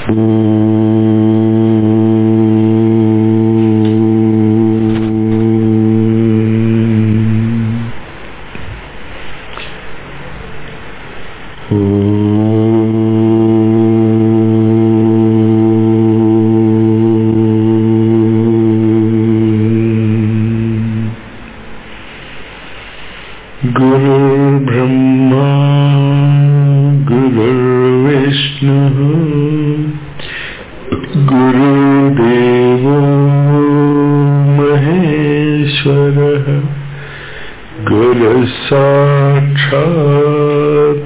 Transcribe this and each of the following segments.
गुरुर्ब्रह्मा गुरुर्विष्णुः गुरुदेवो महेश्वरः गुरुसाक्षात्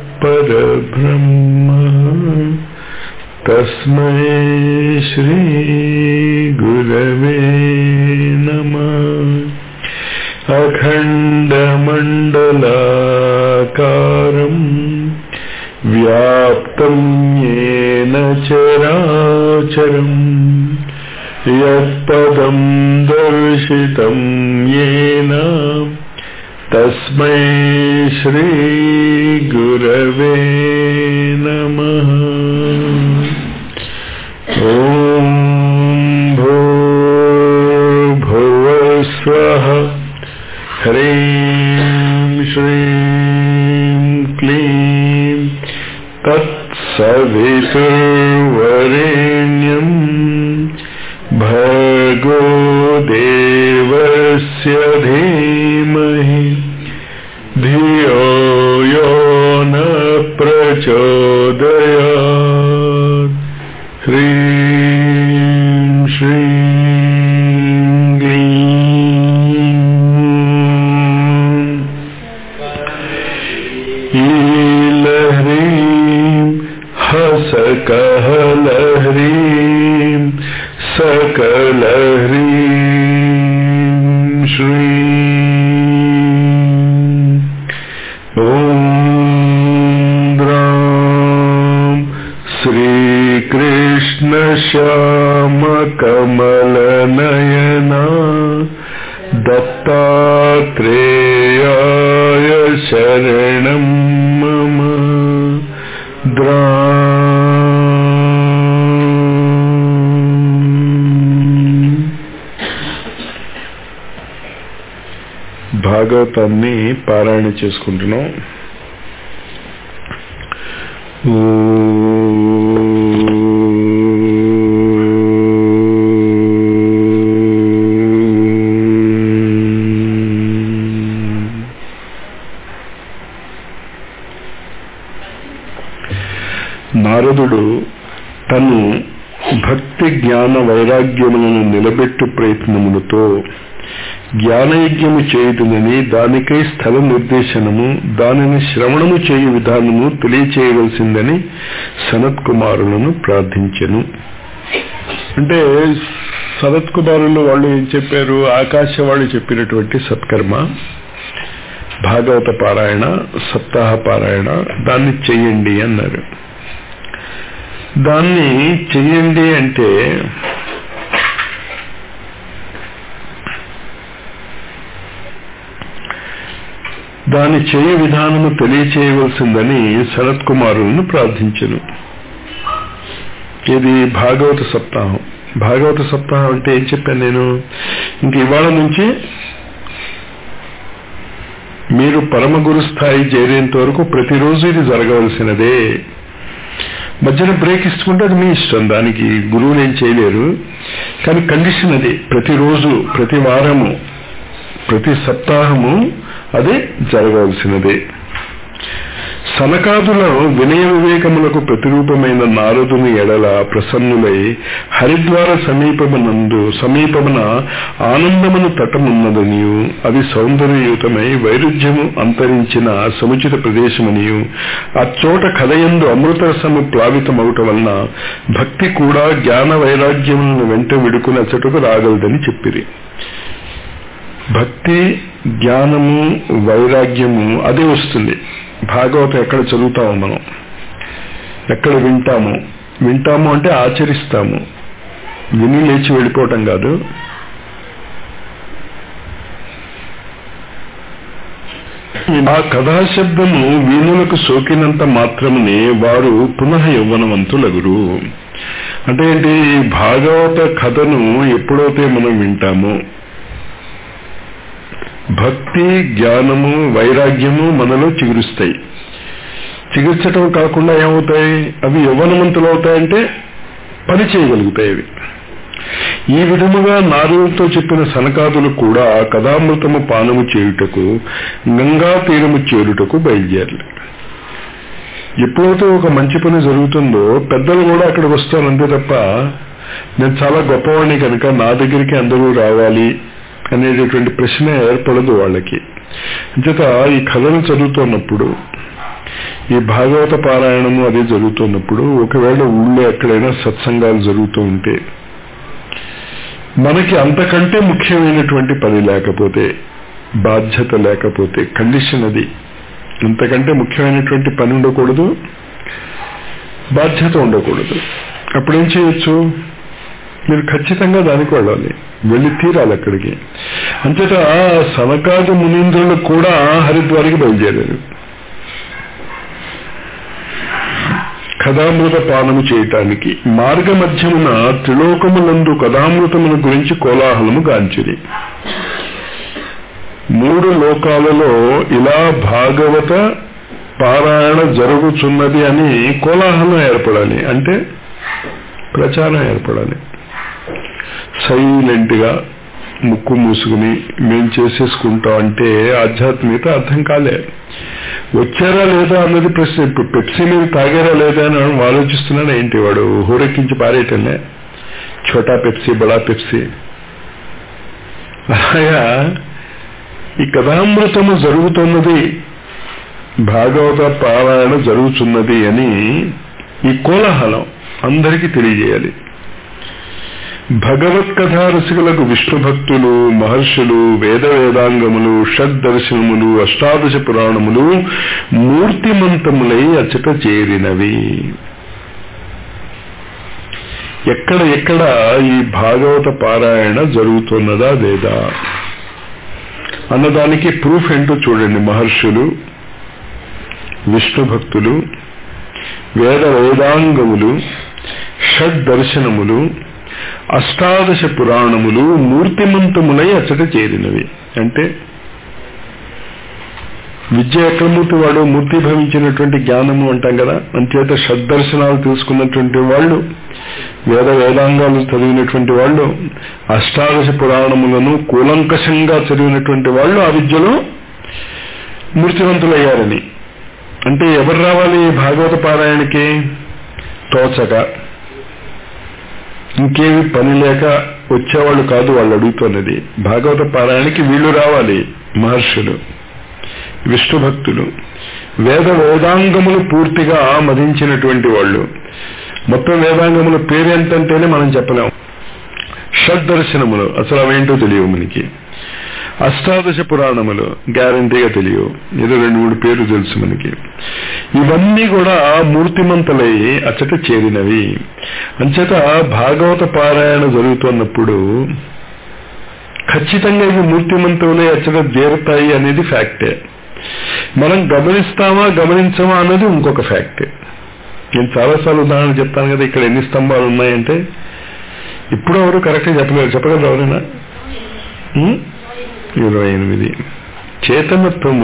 परब्रह्म तस्मै श्रीगुरवे नमः अखण्डमण्डलाकारम् व्याप्तं येन चराचरम् यत्पदं दर्शितं येन तस्मै श्रीगुरवे नमः ॐ भूर्भुवस्वः ह्रीं श्रीं क्लीं तत्सवितुर्वरेण्यम् भर्गो देवस्य धीमहि धियो यो न प्रचोदयात् ह्रीं श्रीं क्लीं ईलह्रीं हसकहलह्रीं सकलह्रीं श्रीं ॐ द्रां श्रीकृष्णश्यामकमलनयना दत्तात्रेयाय शरणं मम द्रा భాగవతాన్ని పారాయణ చేసుకుంటున్నాం నారదుడు తను భక్తి జ్ఞాన వైరాగ్యములను నిలబెట్టు ప్రయత్నములతో జ్ఞానయజ్ఞము చేయుదునని దానికై స్థల నిర్దేశనము దానిని శ్రవణము చేయు విధానము తెలియచేయవలసిందని సనత్ కుమారులను ప్రార్థించెను అంటే సనత్ కుమారులు వాళ్ళు ఏం చెప్పారు ఆకాశ వాళ్ళు చెప్పినటువంటి సత్కర్మ భాగవత పారాయణ సప్తాహ పారాయణ దాన్ని చెయ్యండి అన్నారు దాన్ని చెయ్యండి అంటే దాని చేయ విధానము తెలియచేయవలసిందని శరత్ కుమారులను ప్రార్థించను ఇది భాగవత సప్తాహం భాగవత సప్తాహం అంటే ఏం చెప్పాను నేను ఇంక ఇవాళ నుంచి మీరు పరమ గురు స్థాయి చేరేంత వరకు ప్రతిరోజు ఇది జరగవలసినదే మధ్యన బ్రేక్ ఇస్తుంటే అది మీ ఇష్టం దానికి గురువులు ఏం చేయలేరు కానీ కండిషన్ అది ప్రతిరోజు ప్రతి వారము ప్రతి సప్తాహము అది జరగవలసినదే సనకాదుల వినయ వివేకములకు ప్రతిరూపమైన నారదుని ఎడల ప్రసన్నులై హరిద్వార సమీపమునందు సమీపమున ఆనందమును తటమున్నదనియు అది సౌందర్యయుతమై వైరుధ్యము అంతరించిన సముచిత ప్రదేశమనియు అచ్చోట కథయందు అమృతరసము ప్లావితమవుట వలన భక్తి కూడా జ్ఞాన వైరాగ్యములను వెంట విడుకుని అచ్చటకు రాగలదని చెప్పిరి భక్తి జ్ఞానము వైరాగ్యము అదే వస్తుంది భాగవతం ఎక్కడ చదువుతాము మనం ఎక్కడ వింటాము వింటాము అంటే ఆచరిస్తాము విని లేచి వెళ్ళిపోవటం కాదు ఆ కథాశబ్దము వీణులకు సోకినంత మాత్రమునే వారు పునః యౌవనవంతులగురు అంటే ఏంటి ఈ భాగవత కథను ఎప్పుడైతే మనం వింటామో భక్తి జ్ఞానము వైరాగ్యము మనలో చిగురుస్తాయి చికిత్సటం కాకుండా ఏమవుతాయి అవి యవ్వనవంతులు అవుతాయంటే పని చేయగలుగుతాయి అవి ఈ విధముగా నారులతో చెప్పిన సనకాదులు కూడా కథామృతము పానము చేయుటకు గంగా తీరము చేరుటకు బయలుదేరలే ఎప్పుడైతే ఒక మంచి పని జరుగుతుందో పెద్దలు కూడా అక్కడికి వస్తారు అంతే తప్ప నేను చాలా గొప్పవాడిని కనుక నా దగ్గరికి అందరూ రావాలి అనేటటువంటి ప్రశ్న ఏర్పడదు వాళ్ళకి అంచేత ఈ కథను చదువుతున్నప్పుడు ఈ భాగవత పారాయణము అది జరుగుతున్నప్పుడు ఒకవేళ ఊళ్ళో ఎక్కడైనా సత్సంగాలు జరుగుతూ ఉంటే మనకి అంతకంటే ముఖ్యమైనటువంటి పని లేకపోతే బాధ్యత లేకపోతే కండిషన్ అది అంతకంటే ముఖ్యమైనటువంటి పని ఉండకూడదు బాధ్యత ఉండకూడదు అప్పుడేం చేయొచ్చు మీరు ఖచ్చితంగా దానికి వెళ్ళాలి వెళ్ళి తీరాలి అక్కడికి అంచేత సనకాది మునీంద్రులు కూడా హరిద్వారికి బయలుదేరారు కథామృత పానము చేయటానికి మార్గ మధ్యమున త్రిలోకములందు కథామృతముల గురించి కోలాహలము గాంచిరి మూడు లోకాలలో ఇలా భాగవత పారాయణ జరుగుతున్నది అని కోలాహలం ఏర్పడాలి అంటే ప్రచారం ఏర్పడాలి సైలెంట్ గా ముక్కు మూసుకుని మేం చేసేసుకుంటాం అంటే ఆధ్యాత్మికత అర్థం కాలే వచ్చారా లేదా అన్నది ప్రశ్న ఇప్పుడు పెప్సీ మీరు తాగారా లేదా అని ఆలోచిస్తున్నాడు ఏంటి వాడు హోరెక్కించి పారేయటంలే ఛోటా పెప్సీ బడా పెప్సీ అలాగా ఈ కథామృతము జరుగుతున్నది భాగవత పారాయణ జరుగుతున్నది అని ఈ కోలాహలం అందరికీ తెలియజేయాలి భగవత్ కథా రసికులకు విష్ణు భక్తులు మహర్షులు వేద వేదాంగములు షడ్దర్శనములు అష్టాదశ పురాణములు మూర్తిమంతములై అచట చేరినవి ఎక్కడ ఎక్కడ ఈ భాగవత పారాయణ జరుగుతున్నదా లేదా అన్నదానికి ప్రూఫ్ ఏంటో చూడండి మహర్షులు విష్ణు భక్తులు వేద వేదాంగములు షడ్ దర్శనములు అష్టాదశ పురాణములు మూర్తిమంతములై అచ్చట చేరినవి అంటే విద్య ఎక్కడ మూర్తి వాడు మూర్తి భవించినటువంటి జ్ఞానము అంటాం కదా అంచేత షడ్దర్శనాలు తెలుసుకున్నటువంటి వాళ్ళు వేద వేదాంగాలు చదివినటువంటి వాళ్ళు అష్టాదశ పురాణములను కూలంకషంగా చదివినటువంటి వాళ్ళు ఆ విద్యలో మూర్తివంతులయ్యారని అంటే ఎవరు రావాలి భాగవత పారాయణకి తోచక ఇంకేమి పని లేక వచ్చేవాళ్ళు కాదు వాళ్ళు అడుగుతున్నది భాగవత పారాయణకి వీళ్ళు రావాలి మహర్షులు విష్ణు భక్తులు వేద వేదాంగములు పూర్తిగా మదించినటువంటి వాళ్ళు మొత్తం వేదాంగముల పేరు ఎంతంటేనే మనం చెప్పలేం షడ్దర్శనములు అసలు అవేంటో తెలియవు మనకి అష్టాదశ పురాణములు గ్యారంటీగా తెలియవు ఏదో రెండు మూడు పేర్లు తెలుసు మనకి ఇవన్నీ కూడా మూర్తిమంతులై అచ్చట చేరినవి అంచేత భాగవత పారాయణ జరుగుతున్నప్పుడు ఖచ్చితంగా ఇవి మూర్తిమంతులై అచ్చట చేరుతాయి అనేది ఫ్యాక్టే మనం గమనిస్తామా గమనించమా అన్నది ఇంకొక ఫ్యాక్ట్ నేను చాలాసార్లు ఉదాహరణ చెప్తాను కదా ఇక్కడ ఎన్ని స్తంభాలు ఉన్నాయంటే ఇప్పుడు ఎవరు కరెక్ట్గా చెప్పలేరు చెప్పగలరు ఎవరైనా ఉం? ఇరవై ఎనిమిది చేతనత్వము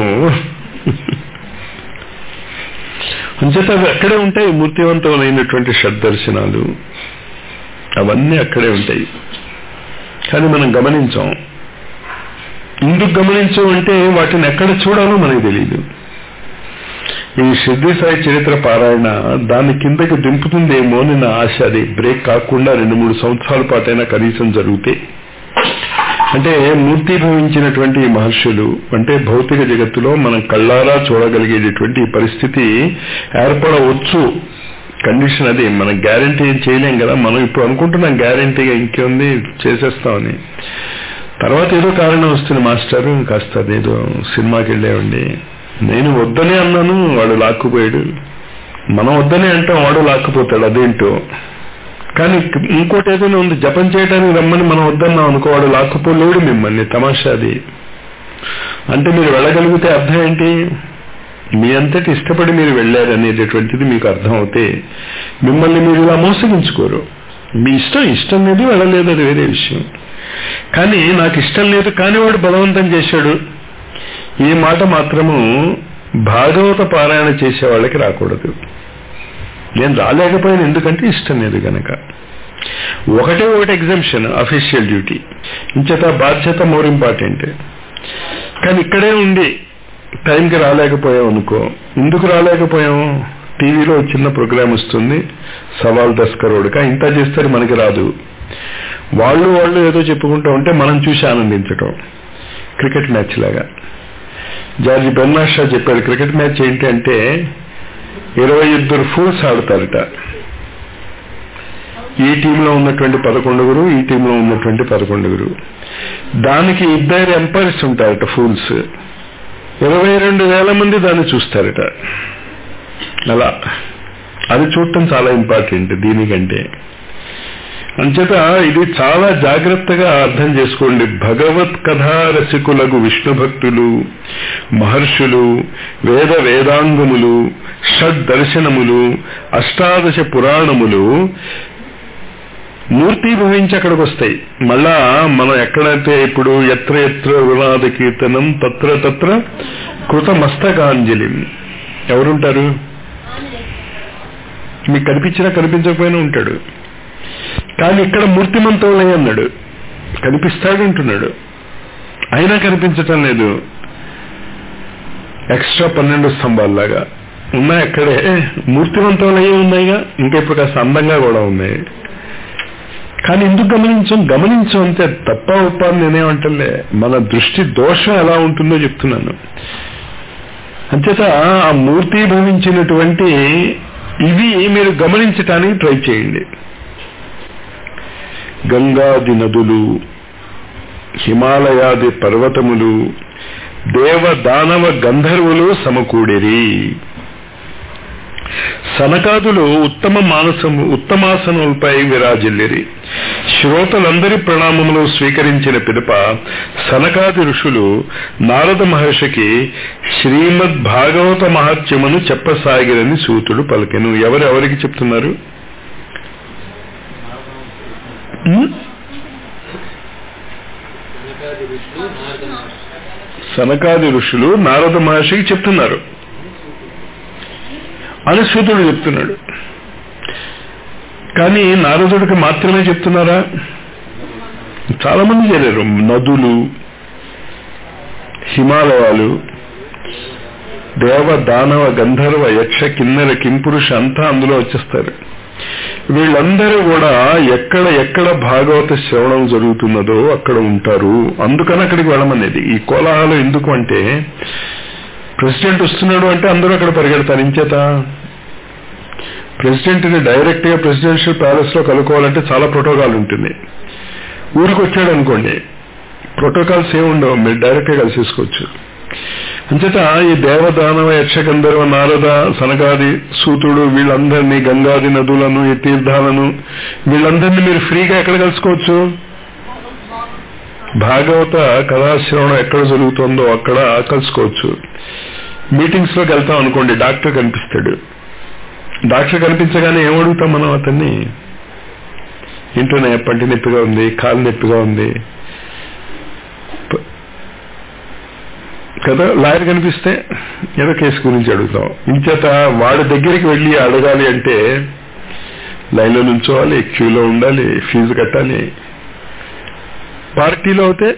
అంచేత అవి అక్కడే ఉంటాయి మూర్తివంతమైనటువంటి షడ్దర్శనాలు అవన్నీ అక్కడే ఉంటాయి కానీ మనం గమనించాం ఎందుకు గమనించాం అంటే వాటిని ఎక్కడ చూడాలో మనకు తెలియదు ఈ సిద్ధి సాయి చరిత్ర పారాయణ దాని కిందకి దింపుతుందేమో అని నా ఆశ అది బ్రేక్ కాకుండా రెండు మూడు సంవత్సరాల పాటైనా కనీసం జరిగితే అంటే మూర్తిభవించినటువంటి ఈ మహర్షులు అంటే భౌతిక జగత్తులో మనం కళ్ళారా చూడగలిగేటటువంటి ఈ పరిస్థితి ఏర్పడవచ్చు కండిషన్ అది మనం గ్యారంటీ ఏం చేయలేం కదా మనం ఇప్పుడు అనుకుంటున్నాం గ్యారంటీగా ఇంకేముంది చేసేస్తామని తర్వాత ఏదో కారణం వస్తుంది మాస్టర్ కాస్త అదేదో సినిమాకి వెళ్ళేవండి నేను వద్దనే అన్నాను వాడు లాక్కుపోయాడు మనం వద్దనే అంటాం వాడు లాక్కుపోతాడు అదేంటో కానీ ఇంకోటి ఏదైనా ఉంది జపం చేయడానికి రమ్మని మనం వద్దన్నాం అనుకో వాడు లాక్కుపోలేడు మిమ్మల్ని తమాషా అది అంటే మీరు వెళ్ళగలిగితే అర్థం ఏంటి మీ అంతటి ఇష్టపడి మీరు వెళ్ళారు అనేటటువంటిది మీకు అర్థం అవుతే మిమ్మల్ని మీరు ఇలా మోసగించుకోరు మీ ఇష్టం ఇష్టం లేదు వెళ్ళలేదు అది వేరే విషయం కానీ నాకు ఇష్టం లేదు కానీ వాడు బలవంతం చేశాడు ఈ మాట మాత్రము భాగవత పారాయణ చేసే వాళ్ళకి రాకూడదు నేను రాలేకపోయాను ఎందుకంటే ఇష్టం లేదు కనుక ఒకటే ఒకటి ఎగ్జామ్షన్ అఫీషియల్ డ్యూటీ ఇంచేత బాధ్యత మోర్ ఇంపార్టెంట్ కానీ ఇక్కడే ఉండి టైంకి రాలేకపోయాం అనుకో ఎందుకు రాలేకపోయాం టీవీలో చిన్న ప్రోగ్రామ్ వస్తుంది సవాల్ దస్ కరోడ్గా ఇంత చేస్తే మనకి రాదు వాళ్ళు వాళ్ళు ఏదో చెప్పుకుంటూ ఉంటే మనం చూసి ఆనందించటం క్రికెట్ మ్యాచ్ లాగా జార్జి బెర్నాడ్ షా చెప్పాడు క్రికెట్ మ్యాచ్ ఏంటి అంటే ఇరవై ఇద్దరు ఫూల్స్ ఆడతారట ఈ టీంలో ఉన్నటువంటి పదకొండుగురు ఈ టీంలో ఉన్నటువంటి పదకొండుగురు దానికి ఇద్దరు ఎంపైర్స్ ఉంటారట ఫూల్స్ ఇరవై రెండు వేల మంది దాన్ని చూస్తారట అలా అది చూడటం చాలా ఇంపార్టెంట్ దీనికంటే అంచేత ఇది చాలా జాగ్రత్తగా అర్థం చేసుకోండి భగవత్ కథా రసికులకు విష్ణు భక్తులు మహర్షులు వేద వేదాంగములు షడ్ దర్శనములు అష్టాదశ పురాణములు మూర్తి భవించి అక్కడికి వస్తాయి మళ్ళా మనం ఎక్కడైతే ఇప్పుడు ఎత్ర ఎత్ర వివాద కీర్తనం తత్ర తత్ర కృత మస్తకాంజలి ఎవరుంటారు మీకు కనిపించినా కనిపించకపోయినా ఉంటాడు కానీ ఇక్కడ మూర్తిమంతులే అన్నాడు కనిపిస్తాడు అంటున్నాడు అయినా కనిపించటం లేదు ఎక్స్ట్రా పన్నెండు స్తంభాల్లాగా ఉన్నాయి అక్కడే మూర్తివంతములయ్యే ఉన్నాయిగా ఇంకా ఇప్పుడు కాస్త అందంగా కూడా ఉన్నాయి కానీ ఎందుకు గమనించం గమనించం అంతే తప్ప ఉప్ప అని నేనేమంటలే మన దృష్టి దోషం ఎలా ఉంటుందో చెప్తున్నాను అంచేత ఆ మూర్తి భవించినటువంటి ఇవి మీరు గమనించటానికి ట్రై చేయండి గంగాది నదులు హిమాలయాది పర్వతములు దేవ దానవ గంధర్వులు సమకూడిరి సనకాదులు ఉత్తమ మానసము ఉత్తమాసనములపై విరాజిల్లిరి శ్రోతలందరి ప్రణామములు స్వీకరించిన పిదప సనకాది ఋషులు నారద మహర్షికి శ్రీమద్ భాగవత మహత్యమును చెప్పసాగిరని సూతుడు పలికెను ఎవరెవరికి చెప్తున్నారు సనకాది ఋషులు నారద మహర్షికి చెప్తున్నారు అని సూతుడు చెప్తున్నాడు కానీ నారదుడికి మాత్రమే చెప్తున్నారా చాలా మంది చేరారు నదులు హిమాలయాలు దేవ దానవ గంధర్వ యక్ష కిన్నెర కింపురుష అంతా అందులో వచ్చేస్తారు వీళ్ళందరూ కూడా ఎక్కడ ఎక్కడ భాగవత శ్రవణం జరుగుతున్నదో అక్కడ ఉంటారు అందుకని అక్కడికి వెళ్ళమనేది ఈ కోలాహలం ఎందుకు అంటే ప్రెసిడెంట్ వస్తున్నాడు అంటే అందరూ అక్కడ పరిగెడతారు ఇంచేత ప్రెసిడెంట్ని డైరెక్ట్ గా ప్రెసిడెన్షియల్ ప్యాలెస్ లో కలుకోవాలంటే చాలా ప్రోటోకాల్ ఉంటుంది ఊరికి వచ్చాడు అనుకోండి ప్రోటోకాల్స్ ఏమి ఉండవు మీరు డైరెక్ట్ గా కలిసేసుకోవచ్చు అంచేత ఈ దేవదానవ యక్షగంధర్వ నారద సనగాది సూతుడు వీళ్ళందరినీ గంగాది నదులను ఈ తీర్థాలను వీళ్ళందరినీ మీరు ఫ్రీగా ఎక్కడ కలుసుకోవచ్చు భాగవత కథాశ్రవణం ఎక్కడ జరుగుతుందో అక్కడ కలుసుకోవచ్చు మీటింగ్స్ లోకి వెళ్తాం అనుకోండి డాక్టర్ కనిపిస్తాడు డాక్టర్ కనిపించగానే ఏమడుగుతాం మనం అతన్ని ఇంట్లోనే పంటి నొప్పిగా ఉంది కాలు నొప్పిగా ఉంది కదా లాయర్ కనిపిస్తే ఏదో కేసు గురించి అడుగుతాం ఇంచేత వాడి దగ్గరికి వెళ్ళి అడగాలి అంటే లైన్లో నుంచోవాలి క్యూలో ఉండాలి ఫీజు కట్టాలి పార్టీలో అయితే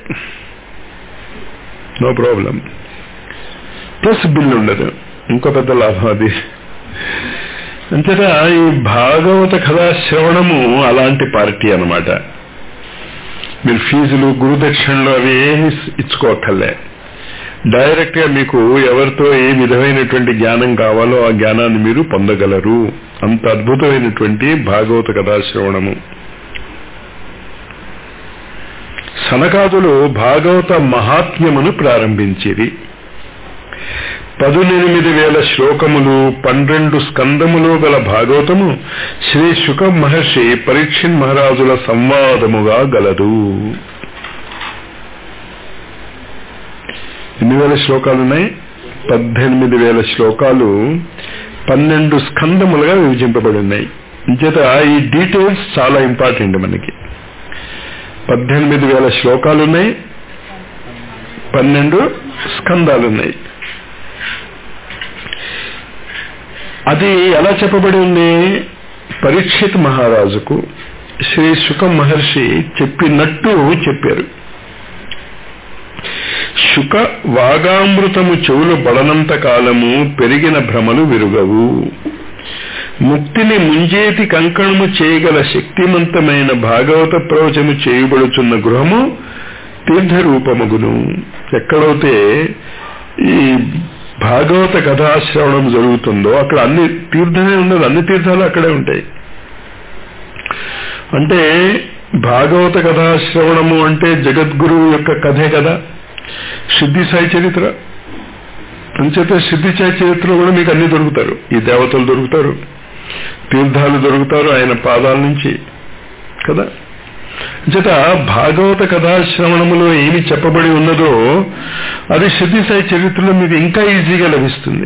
నో ప్రాబ్లం ప్లస్ బిల్ ఉండదు ఇంకో పెద్ద లాభం అది అంతేత ఈ భాగవత కథా శ్రవణము అలాంటి పార్టీ అనమాట మీరు ఫీజులు గురుదక్షిణలు అవి ఏమి ఇచ్చుకోకర్లే డైరెక్ట్ గా మీకు ఎవరితో ఏ విధమైనటువంటి జ్ఞానం కావాలో ఆ జ్ఞానాన్ని మీరు పొందగలరు అంత అద్భుతమైనటువంటి భాగవత కథాశ్రవణము సనకాదులు భాగవత మహాత్మ్యమును ప్రారంభించిరి పదునెనిమిది వేల శ్లోకములు పన్నెండు స్కందములు గల భాగవతము శ్రీ శుక మహర్షి పరీక్షిన్ మహారాజుల సంవాదముగా గలదు ఎన్ని వేల శ్లోకాలు ఉన్నాయి పద్దెనిమిది వేల శ్లోకాలు పన్నెండు స్కందములుగా విభజింపబడి ఉన్నాయి ఇంచేత ఈ డీటెయిల్స్ చాలా ఇంపార్టెంట్ మనకి పద్దెనిమిది వేల శ్లోకాలు ఉన్నాయి పన్నెండు స్కందాలు ఉన్నాయి అది ఎలా చెప్పబడి ఉంది పరీక్షిత్ మహారాజుకు శ్రీ శుక మహర్షి చెప్పినట్టు చెప్పారు శుక వాగామృతము చెవులు బడనంత కాలము పెరిగిన భ్రమలు విరుగవు ముక్తిని ముంజేటి కంకణము చేయగల శక్తిమంతమైన భాగవత ప్రవచము చేయబడుచున్న గృహము తీర్థరూపమగును ఎక్కడైతే ఈ భాగవత కథాశ్రవణం జరుగుతుందో అక్కడ అన్ని తీర్థమే ఉండదు అన్ని తీర్థాలు అక్కడే ఉంటాయి అంటే భాగవత కథాశ్రవణము అంటే జగద్గురువు యొక్క కథే కదా సిద్ధి సాయి చరిత్ర అంచేత సిద్ధి సాయి చరిత్రలో కూడా మీకు అన్ని దొరుకుతారు ఈ దేవతలు దొరుకుతారు తీర్థాలు దొరుకుతారు ఆయన పాదాల నుంచి కదా చేత భాగవత కథాశ్రవణములో ఏమి చెప్పబడి ఉన్నదో అది సిద్ధి సాయి చరిత్రలో మీకు ఇంకా ఈజీగా లభిస్తుంది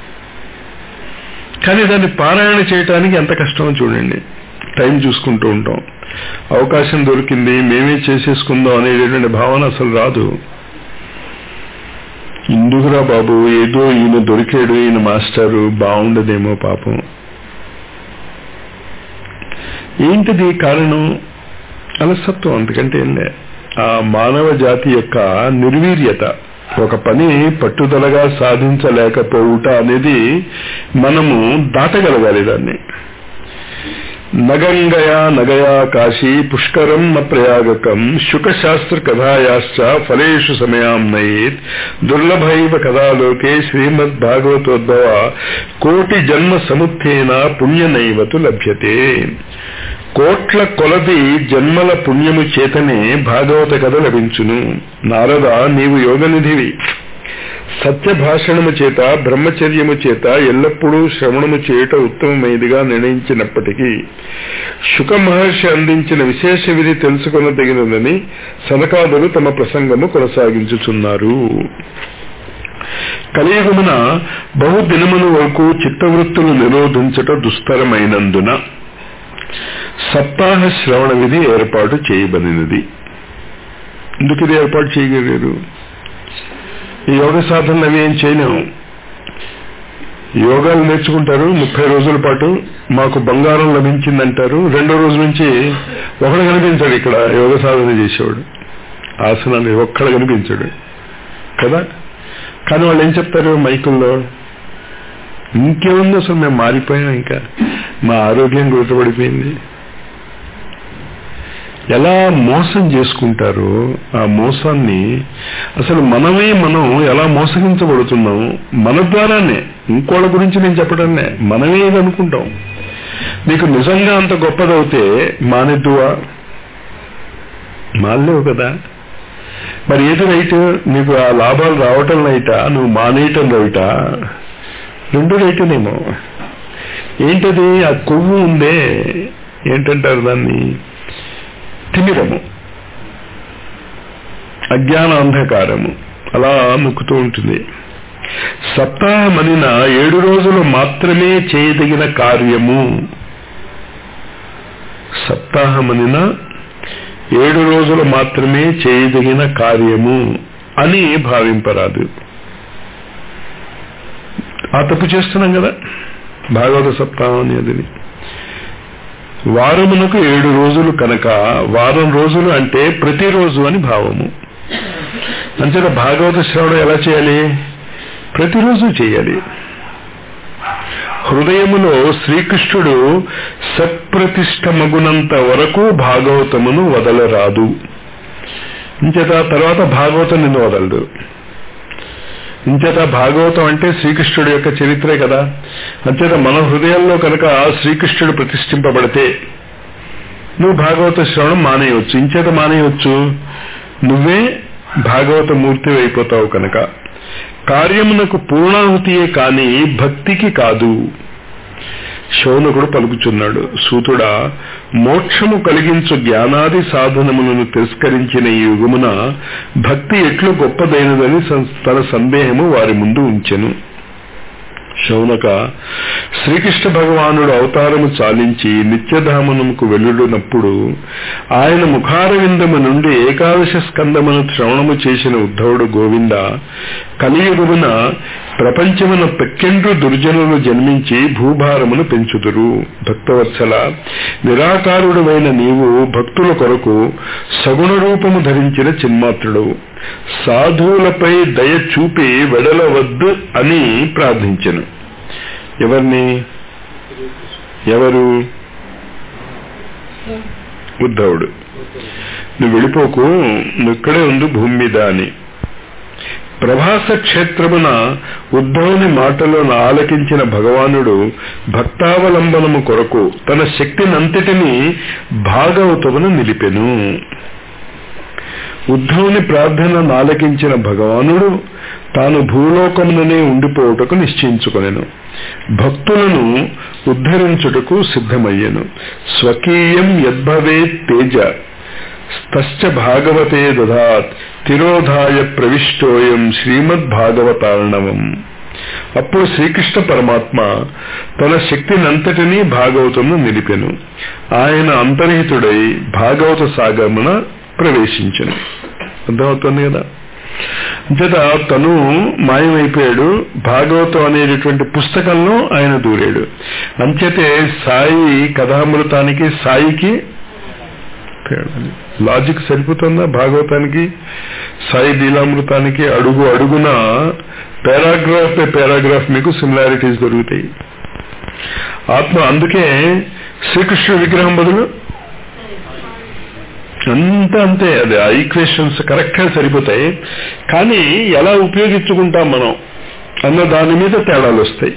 కానీ దాన్ని పారాయణ చేయటానికి ఎంత కష్టమో చూడండి టైం చూసుకుంటూ ఉంటాం అవకాశం దొరికింది మేమే చేసేసుకుందాం అనేటటువంటి భావన అసలు రాదు ఎందుకురా బాబు ఏదో ఈయన దొరికాడు ఈయన మాస్టరు బాగుండదేమో పాపం ఏంటిది కారణం అలసత్వం అంతకంటే ఏంలే ఆ మానవ జాతి యొక్క నిర్వీర్యత ఒక పని పట్టుదలగా సాధించలేకపోవుట అనేది మనము దాటగలగాలి దాన్ని నగంగయా నగయా కాశీ పుష్కరం న ప్రయాగకం శుకశాస్త్ర కథాయాశ్చ ఫలేషు సమయాం నయేత్ దుర్లభైవ కథాలోకే శ్రీమద్ భాగవతోద్భవ కోటి జన్మ సముత్థేన పుణ్యనైవతు లభ్యతే కోట్ల కొలది జన్మల పుణ్యము చేతనే భాగవత కథ లభించును నారద నీవు యోగనిధివి సత్య భాషణము చేత బ్రహ్మచర్యము చేత ఎల్లప్పుడూ శ్రవణము చేయుట ఉత్తమమైనదిగా నిర్ణయించినప్పటికీ శుక మహర్షి అందించిన విశేష విధి తెలుసుకొనదగినదని సనకాదులు తమ ప్రసంగము కొనసాగించుచున్నారు కలియుగమున బహుదినముల వరకు చిత్తవృత్తులు నిరోధించట దుస్తరమైనందున సప్తాహ శ్రవణ విధి ఏర్పాటు చేయబడినది ఎందుకు ఇది ఏర్పాటు చేయగలిగారు ఈ యోగ సాధనలు అవి ఏం చేయలేము యోగాలు నేర్చుకుంటారు ముప్పై రోజుల పాటు మాకు బంగారం లభించిందంటారు రెండో రోజు నుంచి ఒకడు కనిపించాడు ఇక్కడ యోగ సాధన చేసేవాడు ఆసనాలు ఒక్కడ కనిపించాడు కదా కానీ వాళ్ళు ఏం చెప్తారు మైకుల్లో ఇంకేముంది అసలు మేము మారిపోయాం ఇంకా మా ఆరోగ్యం గుర్తుపడిపోయింది ఎలా మోసం చేసుకుంటారో ఆ మోసాన్ని అసలు మనమే మనం ఎలా మోసగించబడుతున్నాం మన ద్వారానే ఇంకోళ్ళ గురించి నేను చెప్పడంలే మనమే ఇది అనుకుంటాం నీకు నిజంగా అంత గొప్పదవుతే మానెద్దువా మానలేవు కదా మరి ఏది రైట్ నీకు ఆ లాభాలు రావటం రైట నువ్వు మానేయటం రైట రెండు రైటునేమో ఏంటది ఆ కొవ్వు ఉందే ఏంటంటారు దాన్ని తిమిరము అజ్ఞాన అంధకారము అలా ముక్కుతూ ఉంటుంది సప్తాహమనిన ఏడు రోజులు మాత్రమే చేయదగిన కార్యము సప్తాహమనిన ఏడు రోజులు మాత్రమే చేయదగిన కార్యము అని భావింపరాదు ఆ తప్పు చేస్తున్నాం కదా భాగవత సప్తాహం అనేది వారమునకు ఏడు రోజులు కనుక వారం రోజులు అంటే ప్రతిరోజు అని భావము అంతేత భాగవత శ్రవణం ఎలా చేయాలి ప్రతిరోజు చేయాలి హృదయములో శ్రీకృష్ణుడు సత్ప్రతిష్టమగునంత వరకు భాగవతమును వదలరాదు ఇంచేత తర్వాత భాగవతం నిన్ను వదలదు ఇంచేత భాగవతం అంటే శ్రీకృష్ణుడి యొక్క చరిత్రే కదా అంచేత మన హృదయాల్లో కనుక శ్రీకృష్ణుడు ప్రతిష్ఠింపబడితే నువ్వు భాగవత శ్రవణం మానేయవచ్చు ఇంచేత మానేయవచ్చు నువ్వే భాగవత మూర్తి అయిపోతావు కనుక కార్యమునకు పూర్ణాహుతియే కాని భక్తికి కాదు శౌనకుడు పలుకుచున్నాడు సూతుడా మోక్షము కలిగించు జ్ఞానాది సాధనములను తిరస్కరించిన ఈ యుగమున భక్తి ఎట్లు గొప్పదైనదని తన సందేహము వారి ముందు ఉంచెను శౌనక శ్రీకృష్ణ భగవానుడు అవతారము చాలించి నిత్యధామనముకు వెళ్ళుడునప్పుడు ఆయన ముఖారవిందము నుండి ఏకాదశ స్కందమును శ్రవణము చేసిన ఉద్ధవుడు గోవింద కలియుగమున ప్రపంచమున పెక్కెండ్రు దుర్జనులు జన్మించి భూభారమును పెంచుదురు భక్తవత్సల నిరాకారుడమైన నీవు భక్తుల కొరకు సగుణ రూపము ధరించిన చిన్మాత్రుడు సాధువులపై దయ చూపి వెడలవద్దు అని ప్రార్థించను ఎవరిని ఎవరు ఉద్ధవుడు నువ్వు వెళ్ళిపోకు నువ్వు ఇక్కడే ఉండు భూమి మీద అని ప్రభాస క్షేత్రమున ఉద్ధవుని మాటలను ఆలకించిన భగవానుడు భక్తావలంబనము కొరకు తన శక్తినంతటిని భాగవతమును నిలిపెను ఉద్ధవుని ప్రార్థనను ఆలకించిన భగవానుడు తాను భూలోకముననే ఉండిపోవుటకు నిశ్చయించుకొనెను భక్తులను ఉద్ధరించుటకు సిద్ధమయ్యను స్వకీయం యద్భవే తేజ తశ్చ భాగవతే దదాత్ తిరోధాయ ప్రవిష్టోయం శ్రీమద్భాగవతార్ణవం అప్పుడు శ్రీకృష్ణ పరమాత్మ తన శక్తినంతటినీ భాగవతము నిలిపెను ఆయన అంతర్హితుడై భాగవత సాగరమున ప్రవేశించను అర్థమవుతుంది కదా అంతేత తను మాయమైపోయాడు భాగవతం అనేటటువంటి పుస్తకంలో ఆయన దూరాడు అంచేతే సాయి కథామృతానికి సాయికి లాజిక్ సరిపోతుందా భాగవతానికి సాయి లీలామృతానికి అడుగు అడుగున పారాగ్రాఫ్ పై పారాగ్రాఫ్ మీకు సిమిలారిటీస్ దొరుకుతాయి ఆత్మ అందుకే శ్రీకృష్ణ విగ్రహం బదులు అంతా అంతే అది ఆ ఈక్వేషన్స్ కరెక్ట్ గా సరిపోతాయి కానీ ఎలా ఉపయోగించుకుంటాం మనం అన్న దాని మీద తేడాలు వస్తాయి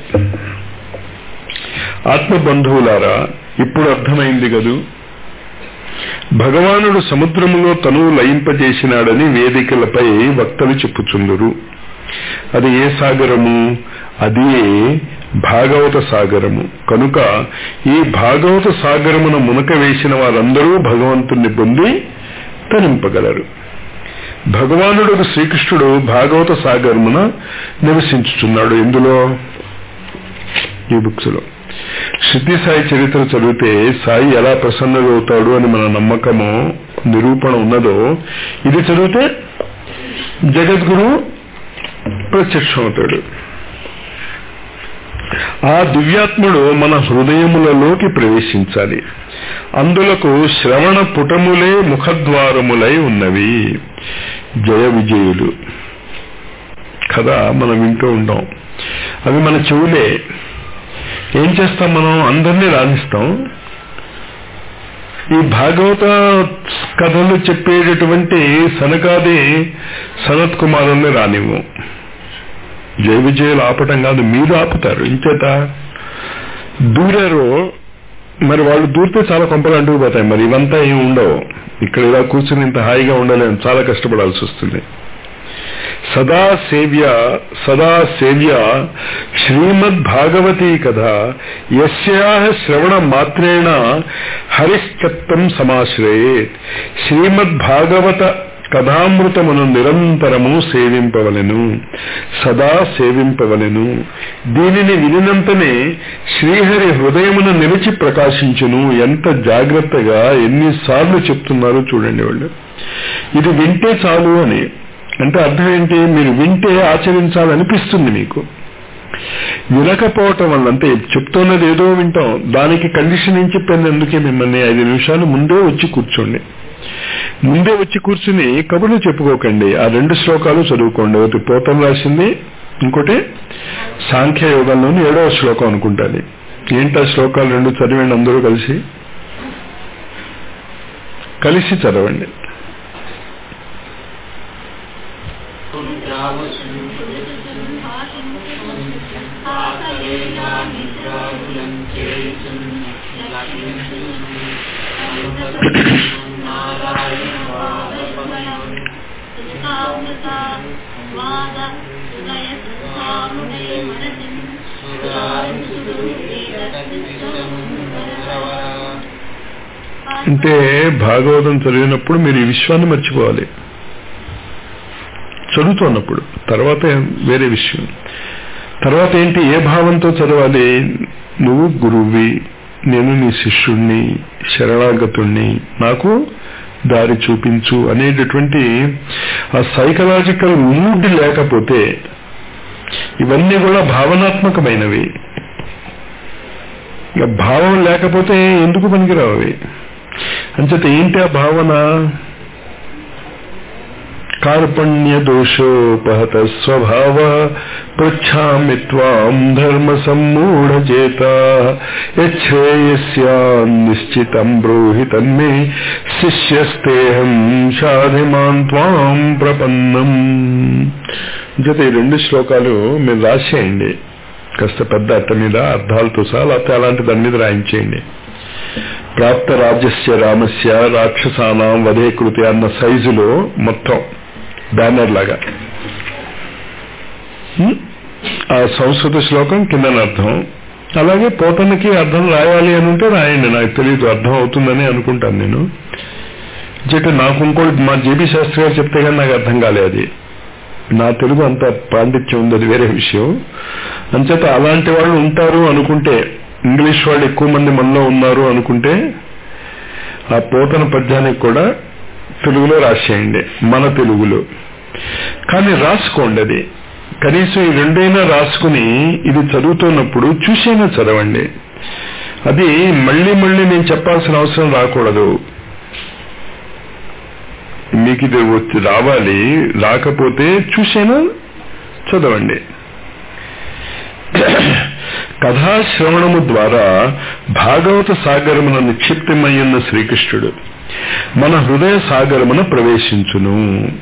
ఆత్మ బంధువులారా ఇప్పుడు అర్థమైంది కదూ భగవానుడు సముద్రములో తను లయింపజేసినాడని వేదికలపై వక్తలు చెప్పుచుందరు అది ఏ సాగరము అది భాగవత సాగరము కనుక ఈ భాగవత సాగరమున మునక వేసిన వారందరూ భగవంతుణ్ణి పొంది తరింపగలరు భగవానుడు శ్రీకృష్ణుడు భాగవత సాగరమున నివసించుచున్నాడు ఇందులో ఈ బుక్స్ లో సిద్ధి సాయి చరిత్ర చదివితే సాయి ఎలా ప్రసన్నుడవుతాడు అని మన నమ్మకము నిరూపణ ఉన్నదో ఇది చదివితే జగద్గురు ప్రత్యక్షమవుతాడు ఆ దివ్యాత్ముడు మన హృదయములలోకి ప్రవేశించాలి అందులకు శ్రవణ పుటములే ముఖద్వారములై ఉన్నవి జయ విజయులు కదా మనం వింటూ ఉంటాం అవి మన చెవులే ఏం చేస్తాం మనం అందరినీ రాణిస్తాం ఈ భాగవత కథలు చెప్పేటటువంటి సనకాది సనత్ కుమారుల్ని రానివ్వు జయ విజయులు ఆపటం కాదు మీరు ఆపుతారు ఇంచేత దూరారు మరి వాళ్ళు దూరితే చాలా కొంపలు అంటుకుపోతాయి మరి ఇవంతా ఏం ఉండవు ఇక్కడ ఇలా కూర్చుని ఇంత హాయిగా ఉండలేము చాలా కష్టపడాల్సి వస్తుంది సదా సేవ్య సదా సేవ్య శ్రీమద్ భాగవతీ కథ యస్యా శ్రవణ మాత్రేణ హరిశ్చత్తం సమాశ్రయేత్ శ్రీమద్ భాగవత కథామృతమును నిరంతరము సేవింపవలెను సదా సేవింపవలెను దీనిని వినినంతనే శ్రీహరి హృదయమును నిలిచి ప్రకాశించును ఎంత జాగ్రత్తగా ఎన్నిసార్లు చెప్తున్నారో చూడండి వాళ్ళు ఇది వింటే చాలు అని అంటే అర్థం ఏంటి మీరు వింటే ఆచరించాలనిపిస్తుంది మీకు వినకపోవటం వల్ల అంటే చెప్తున్నది ఏదో వింటాం దానికి కండిషన్ ఏం చెప్పాను అందుకే మిమ్మల్ని ఐదు నిమిషాలు ముందే వచ్చి కూర్చోండి ముందే వచ్చి కూర్చుని కబుర్లు చెప్పుకోకండి ఆ రెండు శ్లోకాలు చదువుకోండి ఒకటి పోతం రాసింది ఇంకోటి సాంఖ్య యోగంలోని ఏడవ శ్లోకం అనుకుంటాను ఏంటి ఆ శ్లోకాలు రెండు చదివండి అందరూ కలిసి కలిసి చదవండి అంటే భాగవతం చదివినప్పుడు మీరు ఈ విశ్వాన్ని మర్చిపోవాలి చదువుతున్నప్పుడు తర్వాత వేరే విషయం తర్వాత ఏంటి ఏ భావంతో చదవాలి నువ్వు గురువువి నేను నీ శిష్యుణ్ణి శరణాగతుణ్ణి నాకు దారి చూపించు అనేటటువంటి ఆ సైకలాజికల్ మూడ్ లేకపోతే ఇవన్నీ కూడా భావనాత్మకమైనవి ఇక భావం లేకపోతే ఎందుకు పనికిరావు అవి అంచేత ఏంటి ఆ భావన కార్పణ్య దోషోపహత స్వభావ పృచ్ఛామి త్వాం ధర్మ సమ్మూఢచేత యశ్రేయస్యా నిశ్చితం బ్రూహి తన్మే శిష్యస్తేహం షాధిమాన్ త్వాం ప్రపన్నం జత ఈ రెండు శ్లోకాలు మీరు రాసేయండి కాస్త పెద్ద అట్ట మీద అర్థాలతో సహా లేకపోతే అలాంటి దాని మీద రాయించేయండి ప్రాప్త రాజ్యస్య రామస్య రాక్షసానాం వధే కృతి అన్న సైజులో మొత్తం బ్యానర్ లాగా హ్మ్? ఆ సంస్కృత శ్లోకం కిందన అర్థం అలాగే పోతనకి అర్థం రాయాలి అని ఉంటే రాయండి నాకు తెలియదు అర్థం అవుతుందని అనుకుంటాను నేను చెట్టు నాకు ఇంకోటి మా జేబీ శాస్త్రి గారు చెప్తే కానీ నాకు అర్థం కాలేదు అది నా తెలుగు అంత పాండిత్యం ఉంది అది వేరే విషయం అంచేత అలాంటి వాళ్ళు ఉంటారు అనుకుంటే ఇంగ్లీష్ వాళ్ళు ఎక్కువ మంది మనలో ఉన్నారు అనుకుంటే ఆ పోతన పద్యానికి కూడా తెలుగులో రాసేయండి మన తెలుగులో కానీ రాసుకోండి అది కనీసం ఈ రెండైనా రాసుకుని ఇది చదువుతున్నప్పుడు చూసైనా చదవండి అది మళ్ళీ మళ్ళీ నేను చెప్పాల్సిన అవసరం రాకూడదు మీకు ఇది వచ్చి రావాలి రాకపోతే చూసైనా చదవండి కథాశ్రవణము ద్వారా భాగవత సాగరమున నిక్షిప్తమయ్యున్న శ్రీకృష్ణుడు మన హృదయ సాగరమున ప్రవేశించును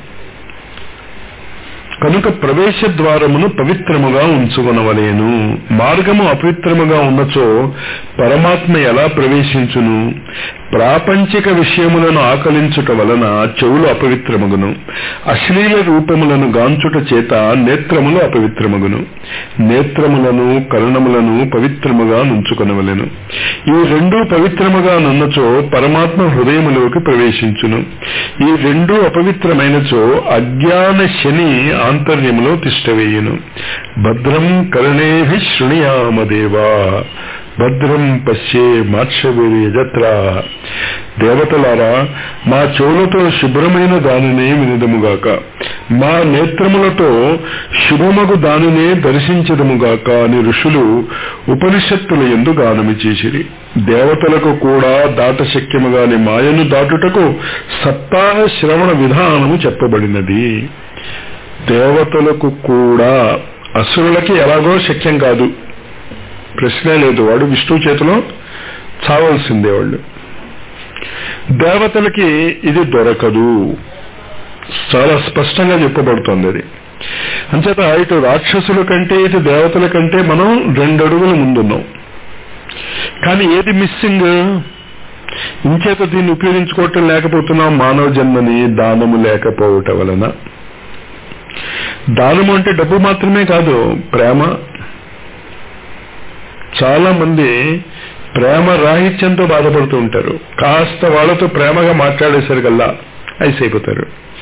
కనుక ప్రవేశ ద్వారమును పవిత్రముగా ఉంచుకొనవలేను మార్గము అపవిత్రముగా ఉన్నచో పరమాత్మ ఎలా ప్రవేశించును ప్రాపంచిక విషయములను ఆకలించుట వలన చెవులు అపవిత్రమగును అశ్లీల రూపములను గాంచుట చేత నేత్రములు అపవిత్రమగును నేత్రములను కరుణములను పవిత్రముగా నుంచుకొనవలెను ఈ రెండూ పవిత్రముగా నున్నచో పరమాత్మ హృదయములోకి ప్రవేశించును ఈ రెండూ అపవిత్రమైనచో అజ్ఞాన శని ఆంతర్యములో తిష్టవేయును భద్రం కరుణేభి శృణుయామదేవా భద్రం పశ్యే మాక్షవీర్యజత్ర దేవతలారా మా చెవులతో శుభ్రమైన దానినే వినిదముగాక మా నేత్రములతో శుభమగు దానినే దర్శించదముగాక అని ఋషులు ఉపనిషత్తుల ఎందు గానమి చేసిరి దేవతలకు కూడా దాట శక్యముగాని మాయను దాటుటకు సప్తాహ శ్రవణ విధానము చెప్పబడినది దేవతలకు కూడా అసురులకి ఎలాగో శక్యం కాదు ప్రశ్నే లేదు వాడు విష్ణు చేతిలో చావాల్సిందే వాళ్ళు దేవతలకి ఇది దొరకదు చాలా స్పష్టంగా చెప్పబడుతోంది అది అంచేత ఇటు రాక్షసుల కంటే ఇటు దేవతల కంటే మనం రెండు అడుగుల ముందున్నాం కానీ ఏది మిస్సింగ్ ఇంచేత దీన్ని ఉపయోగించుకోవటం లేకపోతున్నాం మానవ జన్మని దానము లేకపోవటం వలన దానము అంటే డబ్బు మాత్రమే కాదు ప్రేమ చాలా మంది ప్రేమ రాహిత్యంతో బాధపడుతూ ఉంటారు కాస్త వాళ్ళతో ప్రేమగా మాట్లాడేసరికల్లా ఐస్ అయిపోతారు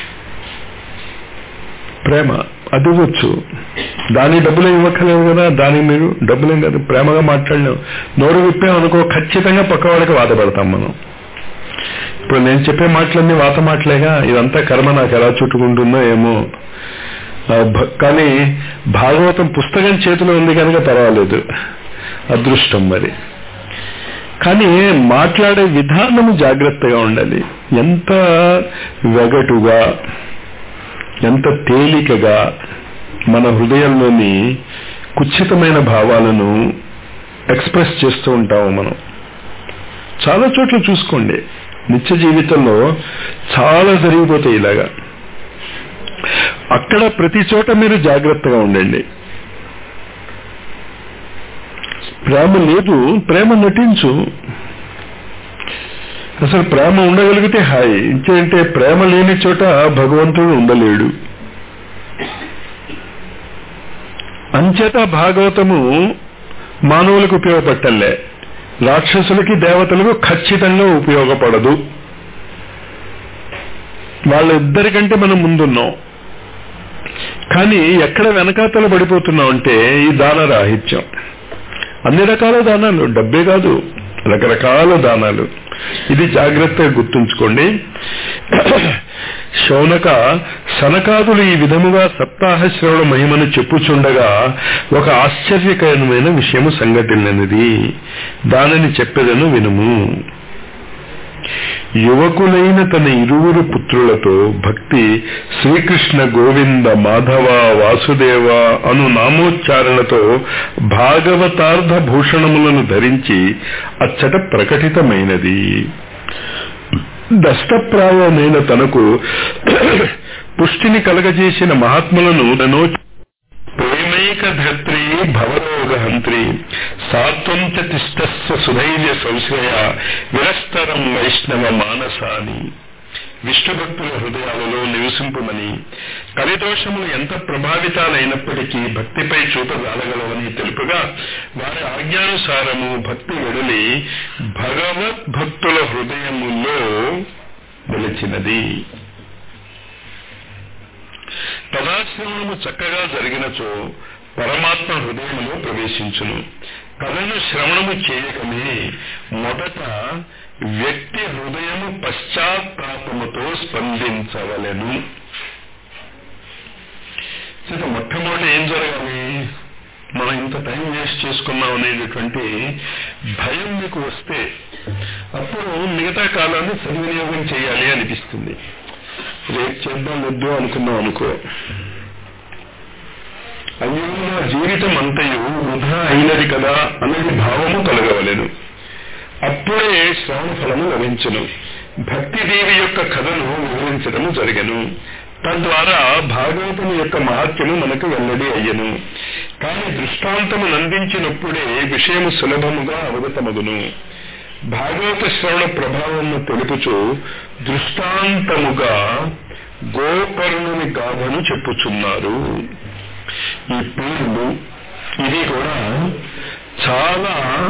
ప్రేమ అది ఇవ్వచ్చు దాని డబ్బులు ఇవ్వక్కర్లేదు కదా దానికి మీరు డబ్బులేం కాదు ప్రేమగా మాట్లాడలేం నోరు విప్పామనుకో ఖచ్చితంగా పక్క వాళ్ళకి బాధపడతాం మనం ఇప్పుడు నేను చెప్పే మాటలన్నీ వాత మాటలేగా ఇదంతా కర్మ నాకు ఎలా చుట్టుకుంటుందో ఏమో ఆ భ- కానీ భాగవతం పుస్తకం చేతిలో ఉంది కనుక పర్వాలేదు అదృష్టం మరి కానీ మాట్లాడే విధానము జాగ్రత్తగా ఉండాలి ఎంత వెగటుగా ఎంత తేలికగా మన హృదయంలోని కుచ్చితమైన భావాలను ఎక్స్ప్రెస్ చేస్తూ ఉంటాము మనం చాలా చోట్ల చూసుకోండి నిత్య జీవితంలో చాలా జరిగిపోతాయి ఇలాగా అక్కడ ప్రతి చోట మీరు జాగ్రత్తగా ఉండండి ప్రేమ లేదు ప్రేమ నటించు అసలు ప్రేమ ఉండగలిగితే హాయ్ ఇంకేంటే ప్రేమ లేని చోట భగవంతుడు ఉండలేడు అంచేత భాగవతము మానవులకు ఉపయోగపట్టలే రాక్షసులకి దేవతలకు ఖచ్చితంగా ఉపయోగపడదు వాళ్ళిద్దరికంటే మనం ముందున్నాం కానీ ఎక్కడ వెనకాతల పడిపోతున్నాం అంటే ఈ దాన రాహిత్యం అన్ని రకాల దానాలు డబ్బే కాదు రకరకాల దానాలు ఇది జాగ్రత్తగా గుర్తుంచుకోండి శౌనక సనకాదులు ఈ విధముగా సప్తాహ శ్రవణ మహిమను చెప్పుచుండగా ఒక ఆశ్చర్యకరమైన విషయము సంఘటిల్లినది దానిని చెప్పేదను వినుము యువకులైన తన ఇరువురు పుత్రులతో భక్తి శ్రీకృష్ణ గోవింద మాధవ వాసుదేవ అను నామోచ్చారణతో భాగవతార్థ భూషణములను ధరించి అచ్చట ప్రకటితమైనది దష్టప్రాయమైన తనకు పుష్టిని కలగజేసిన మహాత్ములను ననో ప్రేమైక ధత్రి భవరోగహంత్రి సాత్వం చ తిష్టస్వ సుధైర్య సంశ్రయ విరస్తరం వైష్ణవ మానసాని విష్ణు భక్తుల హృదయాలలో నివసింపుమని కలిదోషములు ఎంత ప్రభావితాలైనప్పటికీ భక్తిపై చూపజాలగలవని తెలుపుగా వారి ఆజ్ఞానుసారము భక్తి వెడలి భగవద్భక్తుల హృదయములో నిలిచినది పదాశ్రమము చక్కగా జరిగినచో పరమాత్మ హృదయములో ప్రవేశించును కథను శ్రవణము చేయకమే మొదట వ్యక్తి హృదయము పశ్చాత్తాపముతో స్పందించవలెను చేత మొట్టమొదటి ఏం జరగాలి మనం ఇంత టైం వేస్ట్ చేసుకున్నాం అనేటటువంటి భయం మీకు వస్తే అప్పుడు మిగతా కాలాన్ని సద్వినియోగం చేయాలి అనిపిస్తుంది రేపు చేద్దాం వద్దు అనుకున్నాం అనుకో అయ్యో నా జీవితం అంతయు వృధా అయినది కదా అనేది భావము కలగవలేను అప్పుడే శ్రవణ ఫలము లభించును భక్తిదేవి యొక్క కథను వివరించడము జరగను తద్వారా భాగవతము యొక్క మహత్యము మనకు వెల్లడి అయ్యను కానీ దృష్టాంతము నందించినప్పుడే విషయము సులభముగా అవగతమగును భాగవత శ్రవణ ప్రభావము తెలుపుచు దృష్టాంతముగా గోకర్ణుని గాథను చెప్పుచున్నారు ఈ పేర్లు ఇది కూడా చాలా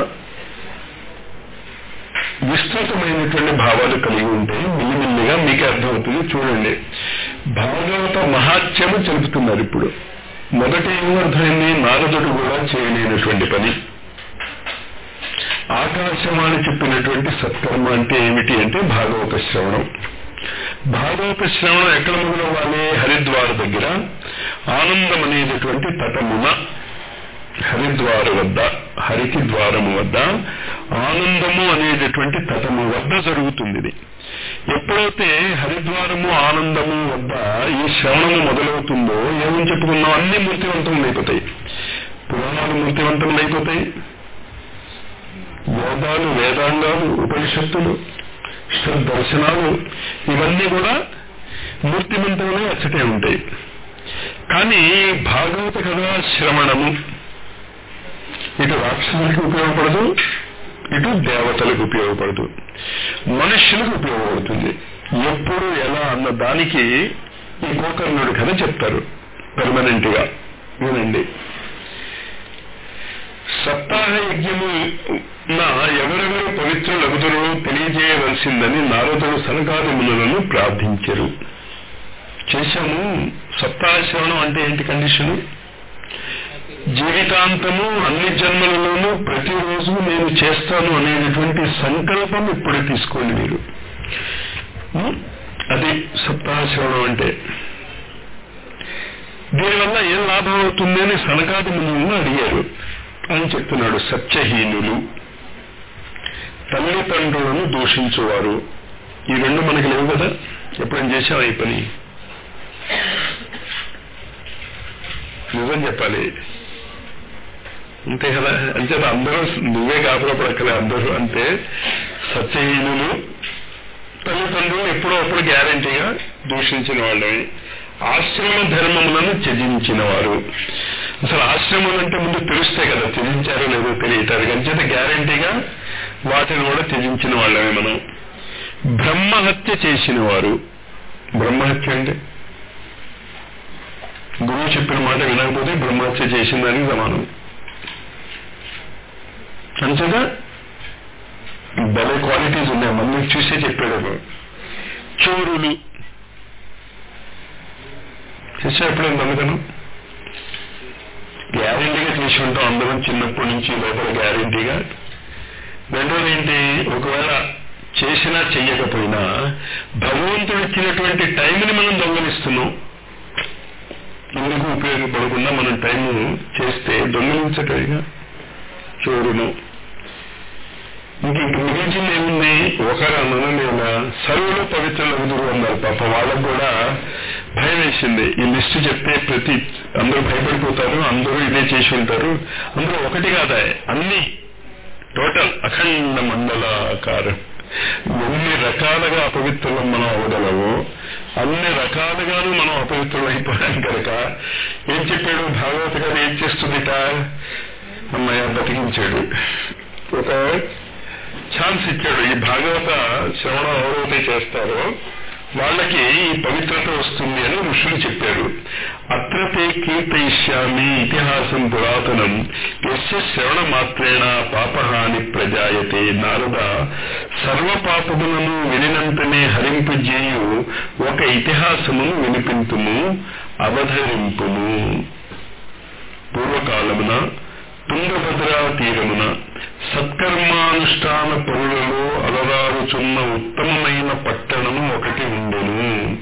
విస్తృతమైనటువంటి భావాలు కలిగి ఉంటే మెల్లిమెల్లిగా మీకు అర్థమవుతుంది చూడండి భాగవత మహాత్యము చెబుతున్నారు ఇప్పుడు మొదట ఏం అర్థమైంది నారదుడు కూడా చేయలేనటువంటి పని ఆకాశవాణి చెప్పినటువంటి సత్కర్మ అంటే ఏమిటి అంటే భాగవత శ్రవణం భాగవత శ్రవణం ఎక్కడ మొదలవ్వాలి హరిద్వార దగ్గర ఆనందం అనేటటువంటి తటమున హరిద్వార వద్ద హరికి ద్వారము వద్ద ఆనందము అనేటటువంటి తటము వద్ద జరుగుతుంది ఇది ఎప్పుడైతే హరిద్వారము ఆనందము వద్ద ఈ శ్రవణము మొదలవుతుందో ఏమని చెప్పుకున్నాం అన్ని మూర్తివంతములు అయిపోతాయి పురాణాలు మూర్తివంతములు అయిపోతాయి వేదాలు వేదాంగాలు ఉపనిషత్తులు దర్శనాలు ఇవన్నీ కూడా మూర్తిమంతములే అచ్చటే ఉంటాయి కానీ భాగవత కథ శ్రవణము ఇటు రాక్షసులకు ఉపయోగపడదు ఇటు దేవతలకు ఉపయోగపడదు మనుష్యులకు ఉపయోగపడుతుంది ఎప్పుడు ఎలా అన్న దానికి ఈ గోకర్ణుడి కథ చెప్తారు పెర్మనెంట్ గా వినండి సప్తాహ యజ్ఞము నా ఎవరెవరు పవిత్రులగుదురో తెలియజేయవలసిందని నారదుడు సనకాది మునులను ప్రార్థించరు చేశాము సప్తాహ శ్రవణం అంటే ఏంటి కండిషను జీవితాంతము అన్ని జన్మలలోనూ ప్రతిరోజు నేను చేస్తాను అనేటటువంటి సంకల్పం ఇప్పుడే తీసుకోండి మీరు అది సప్తాహ శ్రవణం అంటే దీనివల్ల ఏం లాభం అవుతుంది అని సనకాది మునులను అడిగారు అని చెప్తున్నాడు సత్యహీనులు తల్లిదండ్రులను దూషించువారు ఈ రెండు మనకి లేవు కదా ఎప్పుడైనా చేసాం ఈ పని నిజం చెప్పాలి అంతే కదా అంచేత అందరూ నువ్వే కాపురపడక్కలే అందరూ అంటే సత్యహీనులు తల్లిదండ్రులు ఎప్పుడో అప్పుడు గ్యారంటీగా దూషించిన వాళ్ళని ఆశ్రమ ధర్మములను త్యజించిన వారు అసలు ఆశ్రమం అంటే ముందు తెలుస్తే కదా త్యజించారో లేదో తెలియటారు అంచేత గ్యారంటీగా వాటిని కూడా త్యజించిన వాళ్ళమే మనం బ్రహ్మహత్య చేసిన వారు బ్రహ్మహత్య అంటే గురువు చెప్పిన మాట వినకపోతే బ్రహ్మహత్య చేసిందని సమానం అంతేగా భలే క్వాలిటీస్ ఉన్నాయి మనం చూసే చెప్పాడు చోరులు చేసా ఎప్పుడైనా దొంగతనం గ్యారంటీగా చేసి ఉంటాం అందరం చిన్నప్పటి నుంచి లోపల గ్యారంటీగా రెండోది ఏంటి ఒకవేళ చేసినా చెయ్యకపోయినా భగవంతుడు ఇచ్చినటువంటి టైంని మనం దొంగలిస్తున్నాం ఎందుకు ఉపయోగపడకుండా మనం టైం చేస్తే దొంగలించటంగా చూడును ఇంక ఇంక మిగిల్చింది ఏముంది ఒకరు అనలేనా సర్వులు పవిత్రులు ఎదురు అన్నారు పాప వాళ్ళకు కూడా భయం వేసింది ఈ లిస్టు చెప్తే ప్రతి అందరూ భయపడిపోతారు అందరూ ఇదే చేసి ఉంటారు అందరూ ఒకటి కాదా అన్ని టోటల్ అఖండ మండలాకారం ఎన్ని రకాలుగా అపవిత్రులం మనం అవగలవో అన్ని రకాలుగాను మనం అపవిత్రులు అయిపోయాం కనుక ఏం చెప్పాడు భాగవత గారు ఏం చేస్తుందిట అమ్మాయి బతికించాడు ఒక ఛాన్స్ ఇచ్చాడు ఈ భాగవత శ్రవణం ఎవరైతే చేస్తారో వాళ్ళకి ఈ పవిత్రత వస్తుంది అని ఋషులు చెప్పారు అత్రతే కీర్తయిష్యామి ఇతిహాసం పురాతనం యస్య శ్రవణ మాత్రేణ పాపహాని ప్రజాయతే నారద సర్వ పాపములను వినినంతనే హరింపజేయు ఒక ఇతిహాసమును వినిపింతుము అవధరింపుము పూర్వకాలమున తుంగభద్రా తీరమున సత్కర్మానుష్ఠాన పరులలో అలరారుచున్న ఉత్తమమైన పట్టణము ఒకటి ఉండెను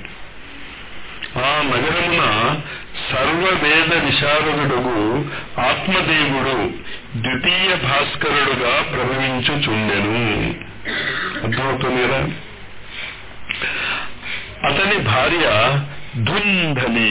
ఆ నగరమున సర్వవేద విశారదుడుగు ఆత్మదేవుడు ద్వితీయ భాస్కరుడుగా ప్రభవించుచుండెను అర్థమవుతుంది కదా అతని భార్య ధుంధలి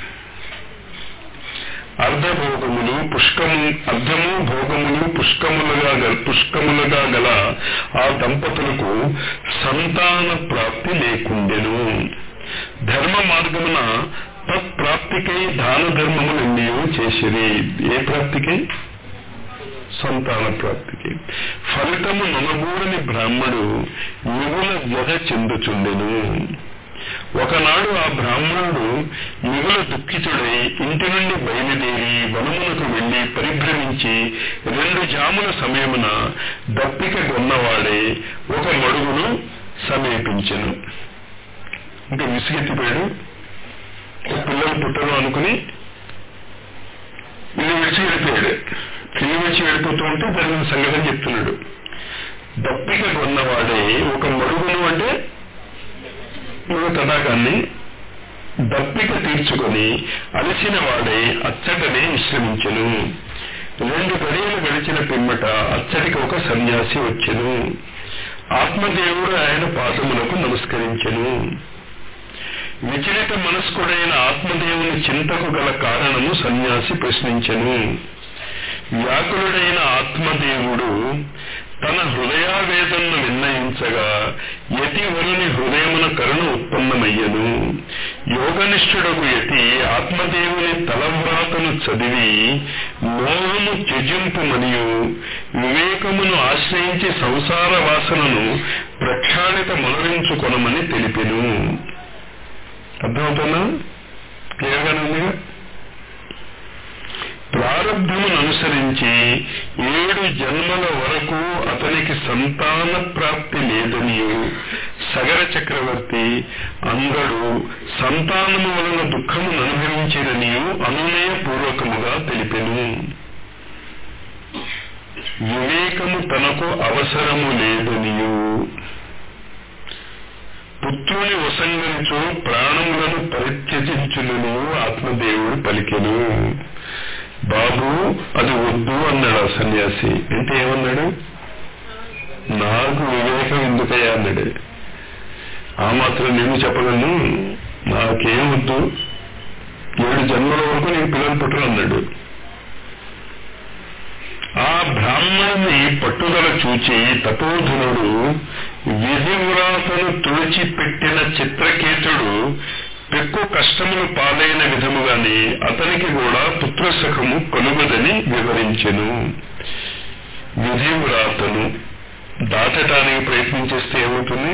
అర్ధభోగములు పుష్కము అర్ధము భోగములు పుష్కములుగా గల పుష్కములుగా గల ఆ దంపతులకు సంతాన ప్రాప్తి లేకుండెను ధర్మ మార్గమున తత్ప్రాప్తికై దాన ధర్మములన్నీ చేసిరి ఏ ప్రాప్తికై సంతాన ప్రాప్తికి ఫలితము నొనగూడని బ్రాహ్మడు మిగుల వ్యధ చెందుచుండెను ఒకనాడు ఆ బ్రాహ్మణుడు మిగుల దుఃఖితుడై ఇంటి నుండి బయలుదేరి వనమునకు వెళ్లి పరిభ్రమించి రెండు జాముల సమయమున దప్పిక గొన్నవాడే ఒక మడుగును సమీపించెను ఇంకా విసిగెత్తిపోయాడు పిల్లలు పుట్టరు అనుకుని ఇల్లు విడిచి వెళ్ళిపోయాడు ఇల్లు విడిచి వెళ్ళిపోతూ ఉంటే జరిగిన సంగతి చెప్తున్నాడు దప్పిక కొన్నవాడే ఒక మడుగును అంటే ఒక తడాకాన్ని దప్పిక తీర్చుకొని అలసిన వాడే అచ్చటనే విశ్రమించెను రెండు గడియలు గడిచిన పిమ్మట అచ్చటికి ఒక సన్యాసి వచ్చెను ఆత్మదేవుడు ఆయన పాదములకు నమస్కరించెను విచలిత మనస్కుడైన ఆత్మదేవుని చింతకు గల కారణము సన్యాసి ప్రశ్నించెను వ్యాకులుడైన ఆత్మదేవుడు తన హృదయావేదనను నిర్ణయించగా యతి వరుని హృదయమున కరుణ ఉత్పన్నమయ్యను యోగనిష్ఠుడకు యతి ఆత్మదేవుని తలవ్రాతను చదివి మోహము త్యజింపు మరియు వివేకమును ఆశ్రయించి సంసార వాసనను ప్రక్షాళిత మొదలించుకొనమని తెలిపెను అర్థమవుతుందా క్లియర్గానే ఉందిగా ప్రారంభమును అనుసరించి ఏడు జన్మల వరకు అతనికి సంతాన ప్రాప్తి లేదనియు సగర చక్రవర్తి అందరూ సంతానము వలన దుఃఖమును అనుభవించిరనియు అనునయ పూర్వకముగా తెలిపెను వివేకము తనకు అవసరము లేదనియు పుత్రుని వసంగనిచు ప్రాణములను పరిత్యజించులను ఆత్మదేవుడు పలికెను బాబు అది వద్దు అన్నాడు ఆ సన్యాసి అంటే ఏమన్నాడు నాకు వివేకం ఎందుకయ్యా అన్నాడు ఆ మాత్రం నేను చెప్పగలను నాకేం వద్దు ఏడు జన్మల వరకు నీకు పిల్లలు పుట్టరు అన్నాడు ఆ బ్రాహ్మణుని పట్టుదల చూచి తపోధనుడు విధివ్రాతను తుడిచిపెట్టిన చిత్రకేతుడు పెక్కు కష్టములు పాలైన విధముగానే అతనికి కూడా పుత్రసుఖము కలుగదని వివరించెను విధివ్రాతను దాటటానికి ప్రయత్నం చేస్తే ఏమవుతుంది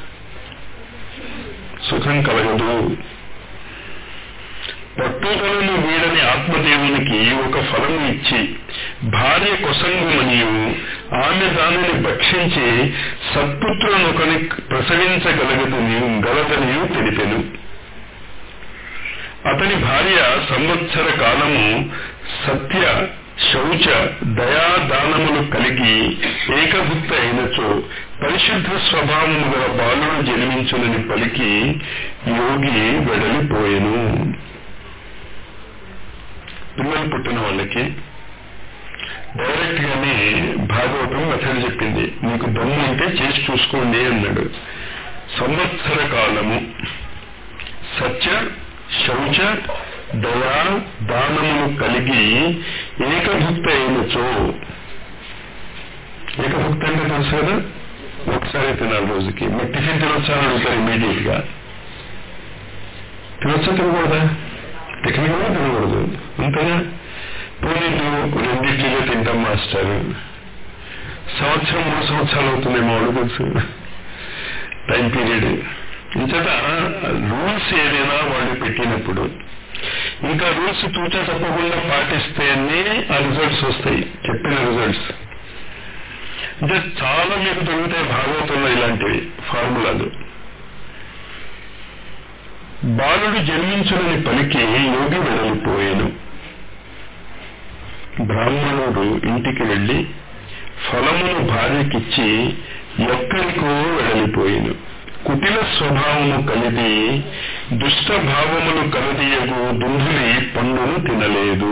సుఖం కలగదు పట్టుదలను వీడని ఆత్మదేవునికి ఒక ఫలము ఇచ్చి భార్య కొసంగుమనియు ఆమె దానిని భక్షించి సత్పుత్రునొకని ప్రసవించగలగదని గలదనియు తెలిపెను అతని భార్య సంవత్సర కాలము సత్య శౌచ దయా దానములు కలిగి ఏకభుక్త అయినచో పరిశుద్ధ స్వభావము గల బాలుడు జన్మించునని పలికి యోగి వెడలిపోయెను పిల్లలు పుట్టిన వాళ్ళకి డైరెక్ట్ గానే భాగవతం మెథడ్ చెప్పింది మీకు దమ్ము ఉంటే చేసి చూసుకోండి అన్నాడు సంవత్సర కాలము సత్య శౌచ దయా దానములు కలిగి ఏకభుక్త అయినచో ఏకభుక్త అంటే తెలుసు కదా ఒకసారి తినాలి రోజుకి మీరు టిఫిన్ తినొచ్చా అని అడుగుతారు ఇమీడియట్ గా తినొచ్చా తినకూడదా టెక్నికల్ గా తినకూడదు అంతేనా పోనీలు రెండింటిలో తింటాం మాస్టర్ సంవత్సరం మూడు సంవత్సరాలు అవుతుంది మా వాళ్ళు తెలుసు టైం పీరియడ్ ఇంతట రూల్స్ ఏదైనా వాళ్ళు పెట్టినప్పుడు ఇంకా రూల్స్ తూచా తప్పకుండా పాటిస్తేనే ఆ రిజల్ట్స్ వస్తాయి చెప్పిన రిజల్ట్స్ అంటే చాలా మీకు దొరుకుతాయి భాగవతంలో ఇలాంటివి ఫార్ములాలు బాలుడు జన్మించునని పలికి యోగి వెడలిపోయాను బ్రాహ్మణుడు ఇంటికి వెళ్లి ఫలమును భార్యకిచ్చి ఎక్కడికో వెడలిపోయిను కుటిల స్వభావము కలిది దుష్ట భావములు కలదీయగు దుందులి పండును తినలేదు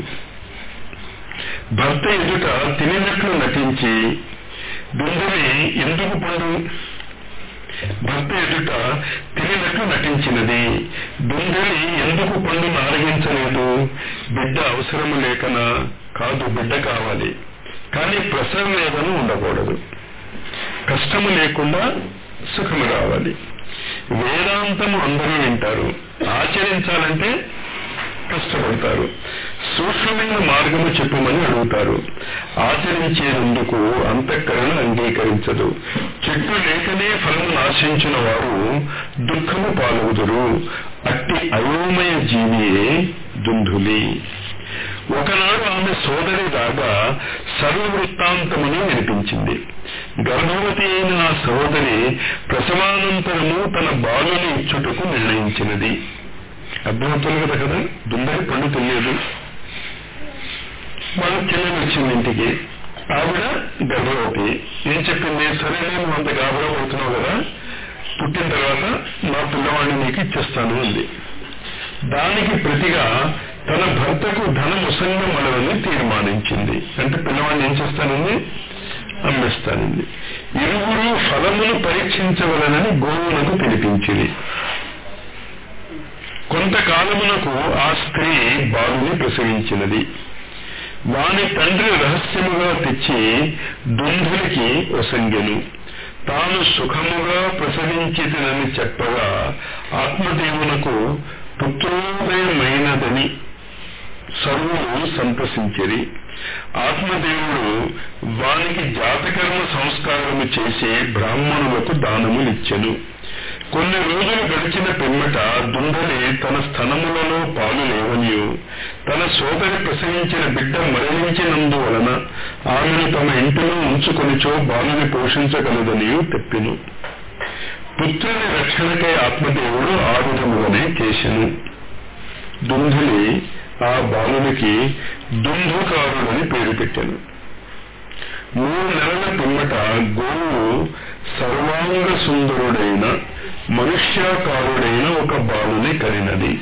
భర్త ఎదుట తినినట్లు నటించి దుందులి ఎందుకు పండు భర్త ఎదుట తిరిగినట్లు నటించినది దుందలి ఎందుకు పండును ఆరగించలేదు బిడ్డ అవసరము లేకనా కాదు బిడ్డ కావాలి కానీ ప్రసవ వేదన ఉండకూడదు కష్టము లేకుండా సుఖము రావాలి వేదాంతము అందరూ వింటారు ఆచరించాలంటే కష్టపడతారు సూక్ష్మమైన మార్గము చెప్పమని అడుగుతారు ఆచరించేందుకు అంతఃకరణ అంగీకరించదు చెట్టు లేకనే ఫలము నాశించిన వారు దుఃఖము పాలవుదురు అట్టి అయోమయ జీవియే దుంధులి ఒకనాడు ఆమె సోదరి రాగా సర్వవృత్తాంతముని వినిపించింది గర్భవతి అయిన ఆ సోదరి ప్రసవానంతరము తన బాలుని ఇచ్చుటకు నిర్ణయించినది అర్థమవుతుంది కదా కదా దుందరి పండు తెలియదు వాళ్ళ చెల్లెలు వచ్చింది ఇంటికి ఆవిడ గర్భవతి ఏం చెప్పింది సరే నేను అంత గాబరా పడుతున్నావు కదా పుట్టిన తర్వాత నా పిల్లవాడిని నీకు ఇచ్చేస్తాను అంది దానికి ప్రతిగా తన భర్తకు ధన ముసంగం అలవని తీర్మానించింది అంటే పిల్లవాడిని ఏం చేస్తానండి అమ్మేస్తానండి ఇరువురు ఫలమును పరీక్షించవలనని గోవులకు పిలిపించింది కొంతకాలమునకు ఆ స్త్రీ బాలుని ప్రసవించినది వాని తండ్రి రహస్యముగా తెచ్చి దుంధులకి ఒసంగెను తాను సుఖముగా ప్రసవించితనని చెప్పగా ఆత్మదేవునకు పుత్రోదయమైనదని సర్వులు సంతసించిరి ఆత్మదేవుడు వానికి జాతకర్మ సంస్కారము చేసి బ్రాహ్మణులకు దానములిచ్చెను కొన్ని రోజులు గడిచిన పిమ్మట దుండలి తన స్థనములలో పాలు లేవనియు తన సోదరి ప్రసవించిన బిడ్డ మరణించినందువలన ఆమెను తమ ఇంటిలో ఉంచుకొనిచో బాలుని పోషించగలదనియు తెప్పిను పుత్రుని రక్షణకై ఆత్మదేవుడు ఆ విధముగానే చేసెను దుంధులి ఆ బాలునికి దుంధుకారుడని పేరు పెట్టాను మూడు నెలల పిమ్మట గోవు సర్వాంగ సుందరుడైన మనుష్యాకారుడైన ఒక బాలుని కరినది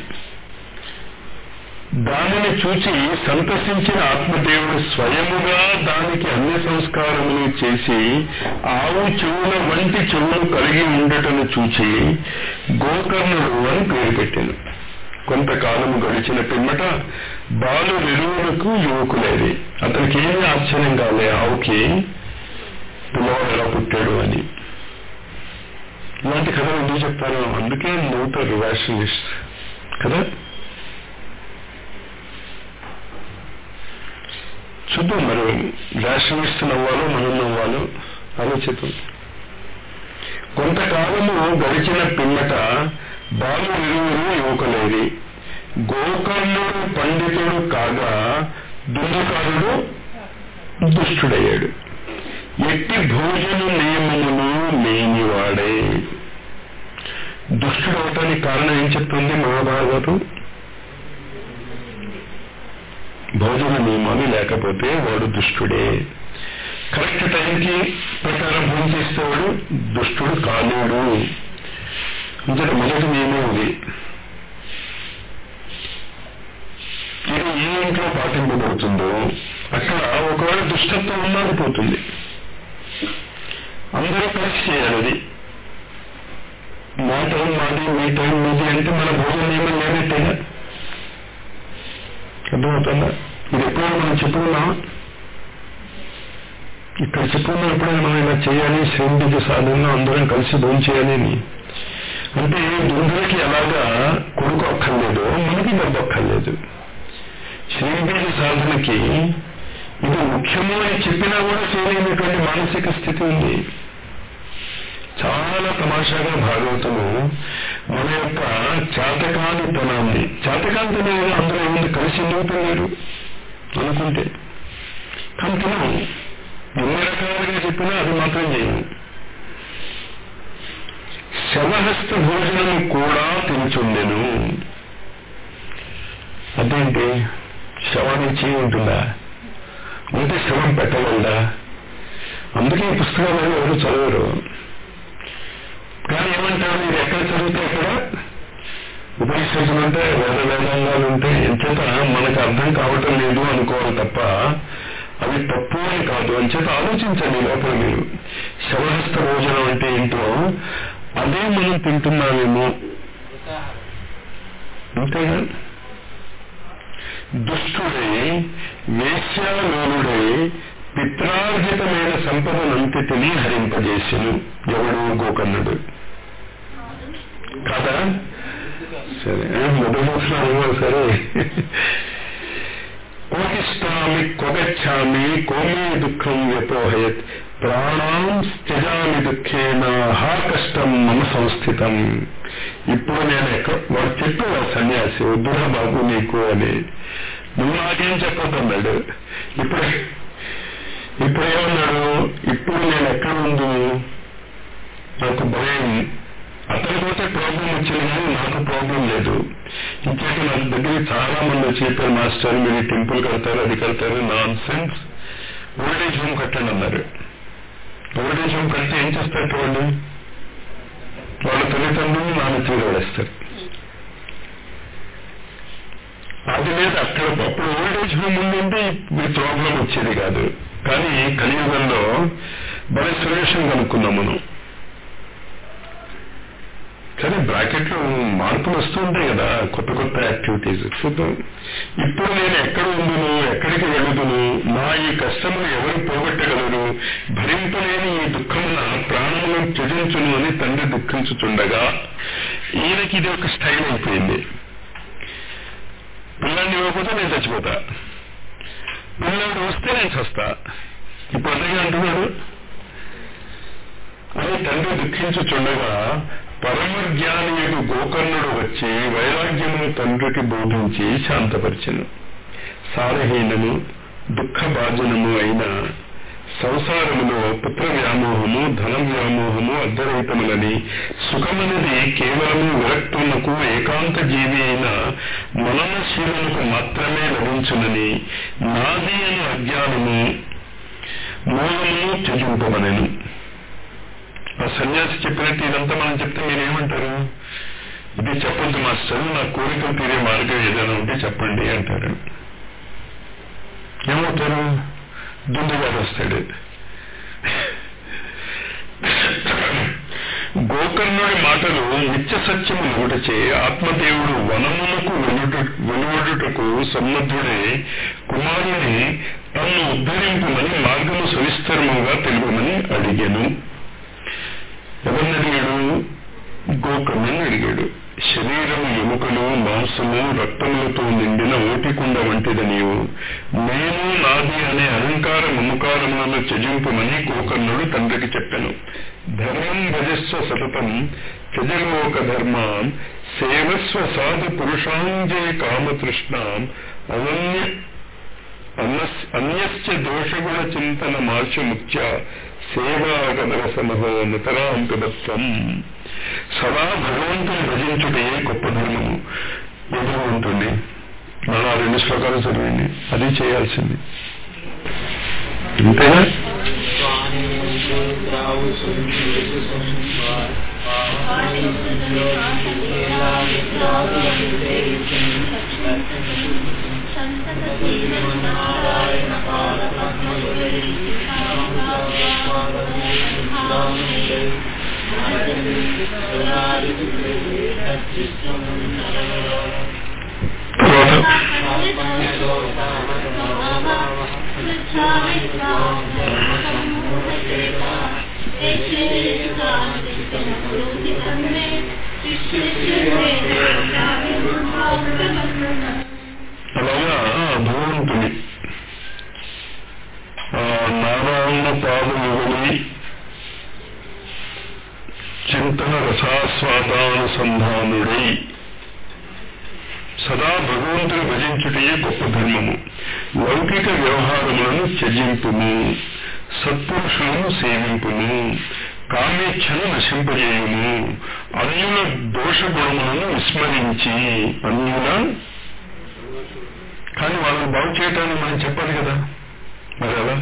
దానిని చూచి సంతసించిన ఆత్మదేవుడు స్వయముగా దానికి అన్ని సంస్కారములు చేసి ఆవు చెవుల వంటి చెవులు కలిగి ఉండటను చూచి గోకర్ణుడు అని పేరు పెట్టాను కొంతకాలము గడిచిన పిమ్మట బాలు విరువులకు యువకులేది అతనికి ఏమీ ఆశ్చర్యం కాలే ఆవుకి పిల్లవాడు ఎలా పుట్టాడు అని ఇలాంటి కథలు ఎందుకు చెప్తారు అందుకే నవ్వుతారు రేషనలిస్ట్ కదా చూద్దాం మరి రేషనలిస్ట్ నవ్వాలో మనం నవ్వాలో ఆలోచిద్దాం కొంతకాలము గడిచిన పిమ్మట బాలు విరువురు యువకులేది గోకర్ణుడు పండితుడు కాగా దుందుకారుడు దుష్టుడయ్యాడు ఎట్టి భోజన నియమములు లేనివాడే దుష్టుడు అవటానికి కారణం ఏం చెప్తుంది మహాభాగవతం భోజన నియమాలు లేకపోతే వాడు దుష్టుడే కరెక్ట్ టైంకి ప్రకారం భోజనం చేస్తే వాడు దుష్టుడు కాలేడు ఇంతటి మొదటి నియమం ఇది ఇది ఏ ఇంట్లో పాటింపబడుతుందో అక్కడ ఒకవేళ దుష్టత్వం ఉన్నది పోతుంది అందరూ కలిసి చేయాలి అది మా టైం మాది మీ టైం మీది అంటే మన భోజన నియమం లేనట్టేగా అర్థమవుతుందా ఇది ఎప్పుడైనా మనం చెప్పుకున్నాం ఇక్కడ చెప్పుకున్నాం ఎప్పుడైనా మనం ఇలా చేయాలి శ్రేణిజ సాధనలో అందరం కలిసి భోజనం చేయాలి అని అంటే దుందులకి ఎలాగా కొడుకు అక్కర్లేదు మనకి డబ్బు అక్కర్లేదు శ్రీబీజ సాధనకి ఇది ముఖ్యము అని చెప్పినా కూడా చేయలేనటువంటి మానసిక స్థితి ఉంది చాలా తమాషాగా భాగవతము మన యొక్క చాతకానితనాన్ని చాతకానితనం ఏదో అందరూ ఏముంది కలిసి ఎందుకుతున్నారు అనుకుంటే కానీ తినము ఎన్ని రకాలుగా చెప్పినా అది మాత్రం చేయము శవహస్త భోజనము కూడా తినుచుండెను అదేంటి శవానికి చేయి ఉంటుందా ఉంటే శవం పెట్టగలదా అందుకే ఈ పుస్తకాలు ఎవరు చదవరు కానీ ఏమంటారు మీరు ఎక్కడ చదివితే అక్కడ ఉపనిషత్తులు ఉంటే వేద వేదాంగాలు ఉంటే ఎంచేత మనకు అర్థం కావటం లేదు అనుకోవాలి తప్ప అవి తప్పు అని కాదు అంచేత ఆలోచించండి లోపల మీరు శవహస్త భోజనం అంటే ఏంటో అదే మనం తింటున్నామేమో అంతేగా దుష్టుడే వేశ్యాలోనుడే పిత్రార్జితమైన సంపదనంతి తిని హరింపజేసెను ఎవడు గోకర్ణుడు కాదా సరే మొదలు సరే కోటిష్టామి కొగచ్చామి కోమే దుఃఖం వ్యపోహయత్ ప్రాణాం త్యజామి దుఃఖేన హా కష్టం మమ సంస్థితం ఇప్పుడు నేను ఎక్కడ వాడు చెప్పు సన్యాసి వద్దురా బాబు నీకు అని నువ్వు నాకేం చెప్పొద్దన్నాడు ఇప్పుడు ఇప్పుడు ఏమన్నాడు ఇప్పుడు నేను ఎక్కడ ఉందు నాకు భయం అతనికి పోతే ప్రాబ్లం వచ్చింది కానీ నాకు ప్రాబ్లం లేదు ఇంకేక నా దగ్గర చాలా మంది వచ్చి చెప్పారు మాస్టర్ మీరు టెంపుల్ కడతారు అది కడతారు నాన్ సెన్స్ ఓల్డేజ్ హోమ్ కట్టండి అన్నారు ఓల్డేజ్ హోమ్ కడితే ఏం చేస్తారు వాళ్ళు వాళ్ళ తల్లిదండ్రులు నాన్న తీరవడేస్తారు అది లేదు అక్కడ అప్పుడు ఓల్డేజ్ హోమ్ ఉందంటే ఈ ప్రాబ్లం వచ్చేది కాదు కానీ కలియుగంలో భలే సొల్యూషన్ కనుక్కున్నాం మనం కానీ బ్రాకెట్లో మార్పులు వస్తూ ఉంటాయి కదా కొత్త కొత్త యాక్టివిటీస్ చూద్దాం ఇప్పుడు నేను ఎక్కడ ఉందును ఎక్కడికి వెళుదును నా ఈ కష్టమును ఎవరు పోగొట్టగలరు భరింపలేని ఈ దుఃఖమున ప్రాణములను త్యజించును అని తండ్రి దుఃఖించుతుండగా ఈయనకి ఇది ఒక స్టైల్ అయిపోయింది పిల్లాన్ని ఇవ్వకపోతే నేను చచ్చిపోతా పిల్లాడు వస్తే నేను చస్తా ఇప్పుడు అదే అంటున్నాడు అని తండ్రి దుఃఖించుచుండగా పరమజ్ఞానియుడు గోకర్ణుడు వచ్చి వైరాగ్యమును తండ్రికి బోధించి శాంతపరిచెను సారహీనము దుఃఖభాజనము అయిన సంసారములో పుత్ర వ్యామోహము ధన వ్యామోహము అర్ధరహితములని సుఖమనేది కేవలము విరక్తులకు ఏకాంత జీవి అయిన మననశీలకు మాత్రమే లభించునని నాది అని అజ్ఞానము మూలమును త్యజింపమనెను ఆ సన్యాసి చెప్పినట్టు ఇదంతా మనం చెప్తే మీరేమంటారు ఇది చెప్పొద్దు మాస్టర్ నా కోరికలు తీరే మార్గం ఏదైనా ఉంటే చెప్పండి అంటారు ఏమవుతారు దుందుగారు వస్తాడు గోకర్ణుడి మాటలు నిత్య సత్యము ఒకటచే ఆత్మదేవుడు వనమునకు వెలువడుటకు సన్నద్ధుడే కుమారుని తన్ను ఉద్ధరింపమని మార్గము సవిస్తరముగా తెలుపమని అడిగాను ఎవరిని అడిగాడు గోకర్ణుని అడిగాడు శరీరము ఎముకలు మాంసము రక్తములతో నిండిన ఓటికుండ వంటిది నీవు నేను నాది అనే అహంకార మమకారములను త్యజింపమని గోకర్ణుడు తండ్రికి చెప్పాను ధర్మం భజస్వ సతతం త్యజలోక ధర్మాం సేవస్వ సాధు పురుషాంజే కామతృష్ణాం అనన్య అన్యశ్చ దోషగుణ చింతన మార్చు ముఖ్య సేవాగమన సమహో నితరాం పిబత్వం సదా భగవంతుని భజించుటే గొప్ప ధర్మము ఎదురు ఉంటుంది మనం ఆ రెండు శ్లోకాలు చదివింది అది చేయాల్సింది అంతేనా తర్వాత అలాగా భగవంతుడి ఆ నారాయణ పాదములని చింతన రసాస్వాదానుసంధానుడై సదా భగవంతుని భజించుటయే గొప్ప ధర్మము లౌకిక వ్యవహారములను త్యజింపుము సత్పురుషులను సేవింపుము కామేచ్ఛను నశింపజేయుము అన్యుల దోష గుణములను విస్మరించి అన్యుల కానీ వాళ్ళని బాగు చేయటానికి మనం చెప్పాలి కదా మరి ఎలా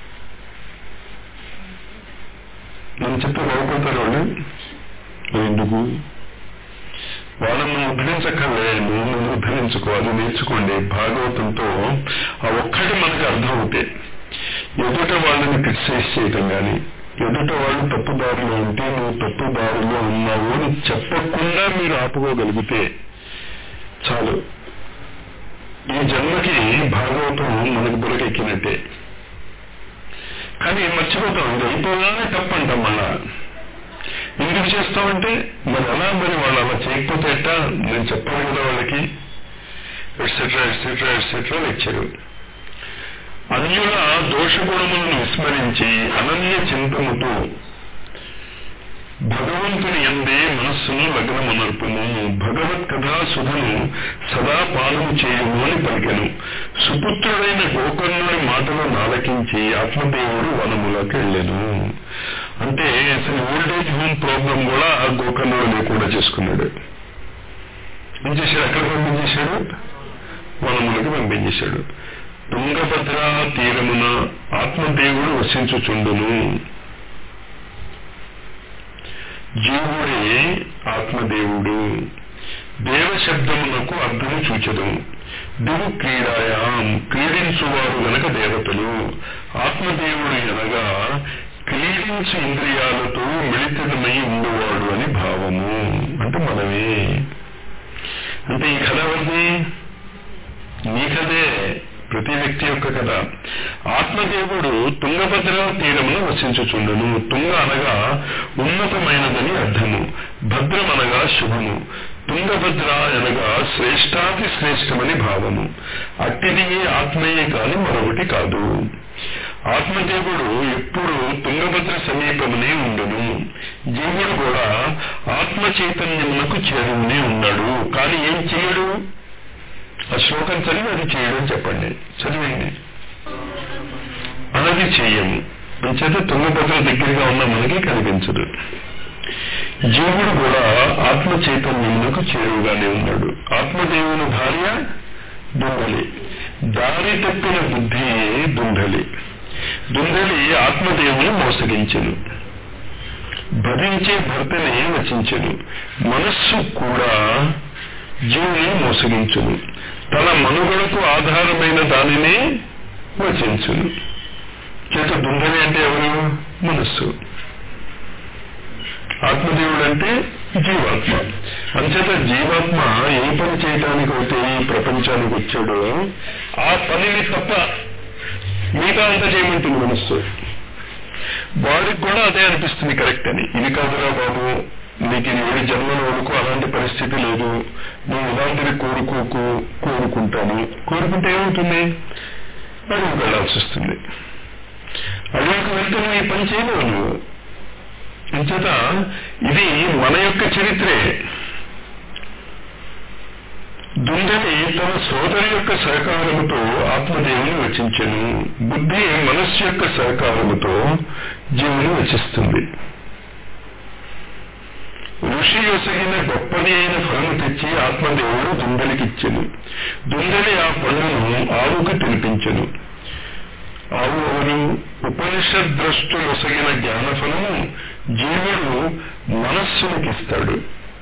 మనం చెప్తే బాగుపడతారు వాళ్ళు మరి ఎందుకు వాళ్ళని ఉద్ధరించక్కర్లే నువ్వు ఉద్ధరించుకో అది నేర్చుకోండి భాగవతంతో ఆ ఒక్కటి మనకు అర్థమవుతే ఎదుట వాళ్ళని క్రిటిసైజ్ చేయటం కానీ ఎదుట వాళ్ళు తప్పుదారిలో ఉంటే నువ్వు తప్పుదారిలో ఉన్నావు అని చెప్పకుండా మీరు ఆపుకోగలిగితే చాలు ఈ జన్మకి భాగవతం మనకు బురకెక్కినట్టే కానీ మర్చిపోతాం ఇది అయిపోగానే తప్పంటాం మళ్ళా ఎందుకు చేస్తామంటే మరి అలా మరి వాళ్ళు అలా చేయకపోతే ఎట్టా నేను చెప్పాను కదా వాళ్ళకి ఎట్సెట్రా ఎట్సెట్రా ఎట్సెట్రా లెక్చరు అన్యుల దోషగుణములను విస్మరించి అనన్య చింతముతో భగవంతుని ఎందే మనస్సును లగ్నమనర్పుము భగవత్ కథా సుధను సదా పాలన చేయము అని పలికెను సుపుత్రుడైన గోకర్ణుడి మాటలు నాలకించి ఆత్మదేవుడు వనములకు వెళ్ళాను అంటే అసలు ఓల్డేజ్ హోమ్ ప్రాబ్లం కూడా ఆ గోకర్ణుడు లేకుండా చేసుకున్నాడు ఏం చేశాడు ఎక్కడ పంపించేశాడు వనములకు పంపించేశాడు తుంగభద్ర తీరమున ఆత్మదేవుడు వసించుచుండును జీవుడే ఆత్మదేవుడు దేవ శబ్దమునకు అర్థము చూచదు దివు క్రీడాయాం క్రీడించువారు గనక దేవతలు ఆత్మదేవుడు అనగా క్రీడించు ఇంద్రియాలతో మిళితమై ఉండేవాడు అని భావము అంటే మనమే అంటే ఈ కథ ఎవరిది నీ కథే ప్రతి వ్యక్తి యొక్క కథ ఆత్మదేవుడు తుంగభద్ర తీరమును వసించుచుండును తుంగ అనగా ఉన్నతమైనదని అర్థము భద్రం అనగా శుభము తుంగభద్ర అనగా శ్రేష్టాతి శ్రేష్టమని భావము అట్టిది ఆత్మయే కాని మరొకటి కాదు ఆత్మదేవుడు ఎప్పుడు తుంగభద్ర సమీపమునే ఉండును జీవుడు కూడా ఆత్మ చైతన్యమునకు చేరువునే ఉన్నాడు కానీ ఏం చేయడు ఆ శ్లోకం చదివి అది చేయడం చెప్పండి చదివండి అన్నది చెయ్యము అంచేత తుంగభద్ర దగ్గరగా ఉన్న మనకి కనిపించదు జీవుడు కూడా ఆత్మ చైతన్యమునకు చేరువుగానే ఉన్నాడు ఆత్మదేవుని భార్య దుందలి దారి తప్పిన బుద్ధి దుందలి దుందలి ఆత్మదేవుని మోసగించెను భరించే భర్తనే వచించెను మనస్సు కూడా జీవుని మోసగించును తన మనుగడకు ఆధారమైన దానినే వచించును చేత దుందని అంటే ఎవరు మనస్సు ఆత్మదేవుడు అంటే జీవాత్మ అంచేత జీవాత్మ ఏ పని చేయటానికి అయితే ఈ ప్రపంచానికి వచ్చాడో ఆ పనిని తప్ప మిగతా అంతా చేయమంటుంది మనస్సు వాడికి కూడా అదే అనిపిస్తుంది కరెక్ట్ అని ఇది కాదురా బాబు నీకు ఏడు జన్మల వరకు అలాంటి పరిస్థితి లేదు నువ్వు ఇలాంటివి కోరుకోకు కోరుకుంటాను కోరుకుంటే ఏమవుతుంది అడుగుకు వెళ్లాల్సి వస్తుంది అడుగుకు వెళ్తే నువ్వు ఈ పని చేయలేవు నువ్వు అంచేత ఇది మన యొక్క చరిత్రే దుండని తన సోదరి యొక్క సహకారముతో ఆత్మదేవుని వచించెను బుద్ధి మనస్సు యొక్క సహకారముతో జీవుని వచిస్తుంది ఋషి యొసగిన గొప్పది అయిన ఫలము తెచ్చి ఆత్మదేవుడు దుందలికిచ్చెను దుందలి ఆ పళ్ళను ఆవుకు తినిపించెను ఆవు ఎవరు ఉపనిషద్ ద్రష్టు ఒసగిన జ్ఞానఫలము జీవుడు మనస్సునికిస్తాడు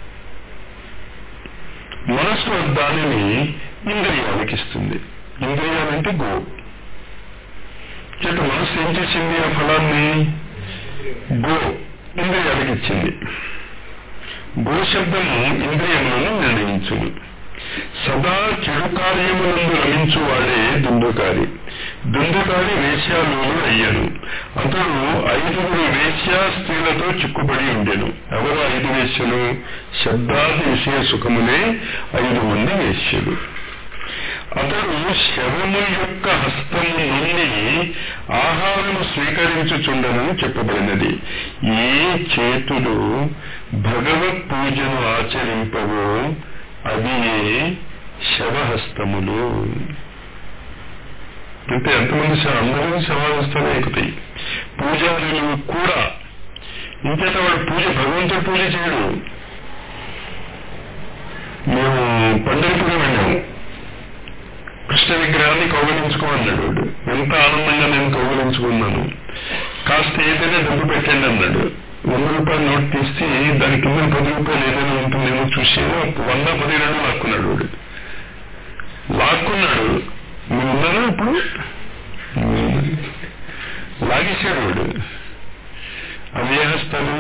మనస్సు దానిని ఇంద్రియాలకి ఇస్తుంది ఇంద్రియాలంటే గో చేత మనస్సు ఏం చేసింది ఆ ఫలాన్ని గో ఇంద్రియాలకి ఇచ్చింది గో శబ్దము ఇంద్రియములను నిర్ణయించును సదా చెడు కార్యములందు రమించు వాడే దుందుకారి దుందుకారి వేశ్యాలోను అయ్యను అతడు ఐదుగురు వేశ్యా స్త్రీలతో చిక్కుబడి ఉండెను ఎవరు ఐదు వేశ్యలు శబ్దాది విషయ సుఖములే ఐదు మంది వేశ్యలు అతడు శవము యొక్క హస్తము నుండి ఆహారము స్వీకరించుచుండనని చెప్పబడినది ఏ చేతులు భగవత్ పూజను ఆచరింపవో అవి శవహస్తములు అంటే ఎంతమంది శవ- అందరూ శవహస్తాలే ఎక్కుతాయి పూజారులు కూడా ఇంకేత వాడు పూజ భగవంతుడు పూజ చేయడు మేము పండరిపురం వెళ్ళాము కృష్ణ విగ్రహాన్ని కౌగలించుకోమన్నాడు వాడు ఎంత ఆనందంగా నేను కౌగలించుకున్నాను కాస్త ఏదైనా డబ్బు పెట్టండి అన్నాడు వంద రూపాయల నోట్ తీసి దాని కింద పది రూపాయలు ఏదైనా ఉంటుందేమో చూసి వంద పది రెండు లాక్కున్నాడు వాడు లాక్కున్నాడు నువ్వు ఉన్నారా ఇప్పుడు లాగేశాడు వాడు అవి ఏ హస్తాలు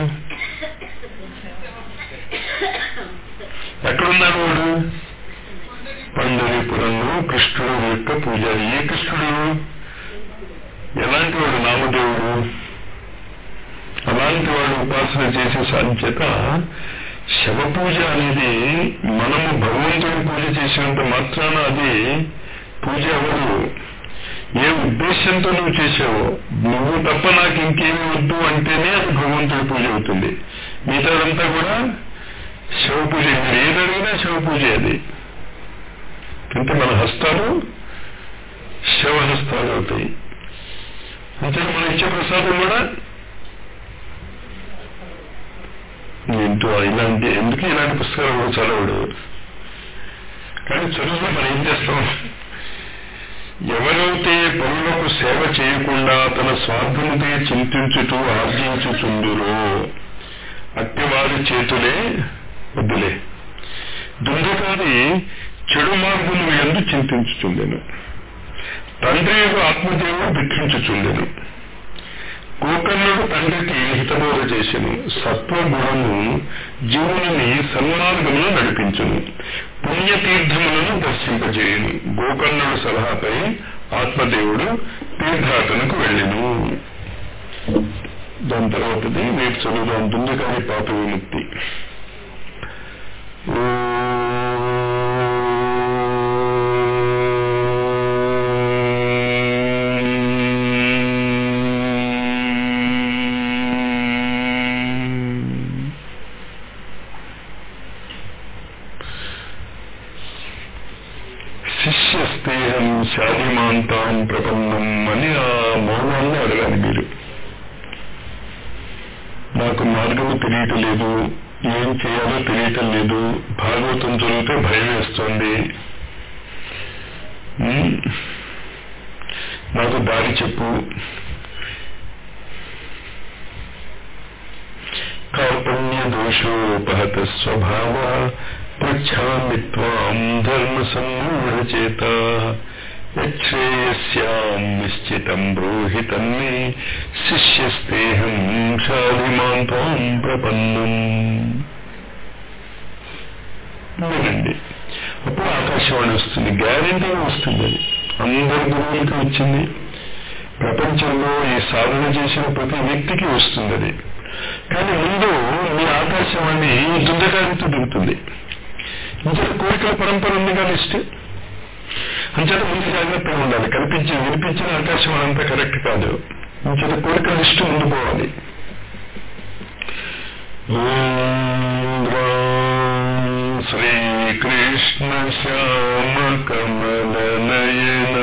ఎక్కడున్నాడు వాడు పండరీపురంలో కృష్ణుడు యొక్క పూజారి ఏ కృష్ణుడు ఎలాంటి వాడు నామదేవుడు అలాంటి వాడు ఉపాసన చేసే సాంచేత శవ పూజ అనేది మనము భగవంతుడి పూజ చేసినంత మాత్రాన అది పూజ అవ్వదు ఏ ఉద్దేశంతో నువ్వు చేసావో నువ్వు తప్ప నాకు ఇంకేమి వద్దు అంటేనే అది భగవంతుడి పూజ అవుతుంది మిగతాదంతా కూడా శవ పూజ మీరు ఏది అడిగినా శవ పూజ అది అంటే మన హస్తాలు శవ హస్తాలు అవుతాయి అంటే మనం ఇచ్చే ప్రసాదం కూడా ఏంటో ఇలాంటి ఎందుకు ఇలాంటి పుస్తకాలు కూడా చదవడు కానీ చదువులో మనం ఏం చేస్తాం ఎవరైతే పనులకు సేవ చేయకుండా తన స్వార్థముతే చింతించుతూ ఆర్జించుచుందురో అట్టివారి చేతులే వద్దులే దుందకారి చెడు మార్గము ఎందు చింతించుచుండెను తండ్రి యొక్క ఆత్మదేవుడు దుఃఖించుచుండెను గోకర్ణుడు తండ్రికి హితబోధ చేసెను సత్వగుణము జీవుని సన్మార్గమును నడిపించును పుణ్యతీర్థములను దర్శింపజేయును గోకర్ణుడు సలహాపై ఆత్మదేవుడు తీర్థాటనకు వెళ్ళెను దాని తర్వాతది రేపు చదువుగా ఉంటుంది కానీ పాప విముక్తి శిష్యస్తేహం శాలిమాంతాం ప్రపన్నం అని ఆ మౌనాన్ని అడగాలి మీరు నాకు మార్గము తెలియటం లేదు ఏం చేయాలో తెలియటం లేదు భాగవతం చదివితే భయం వేస్తోంది ఉమ్, నాకు దారి చెప్పు కార్పణ్య దోషోపహత స్వభావ పృచ్ఛామి త్వాం ధర్మ సమ్మూఢచేత యశ్రేయస్యాం నిశ్చితం బ్రూహి తన్మే శిష్యస్తేహం శాలిమాం త్వాం ప్రపన్నం వినండి అప్పుడు ఆకాశవాణి వస్తుంది గ్యారెంటీగా వస్తుంది అది అందరి గురువులకి వచ్చింది ప్రపంచంలో ఈ సాధన చేసిన ప్రతి వ్యక్తికి వస్తుంది అది కానీ ముందు మీ ఆకాశవాణి దుందకారితో దిగుతుంది ఇంచేత కోరికల పరంపర ఉంది కానీ ఇష్ట అంచేత ముందు జాగ్రత్తగా ఉండాలి కనిపించి వినిపించిన ఆకాశవాణి అంతా కరెక్ట్ కాదు ఇంచేత కోరికల లిస్టు ముందు పోవాలి శ్రీకృష్ణ శ్యామ కమల నయన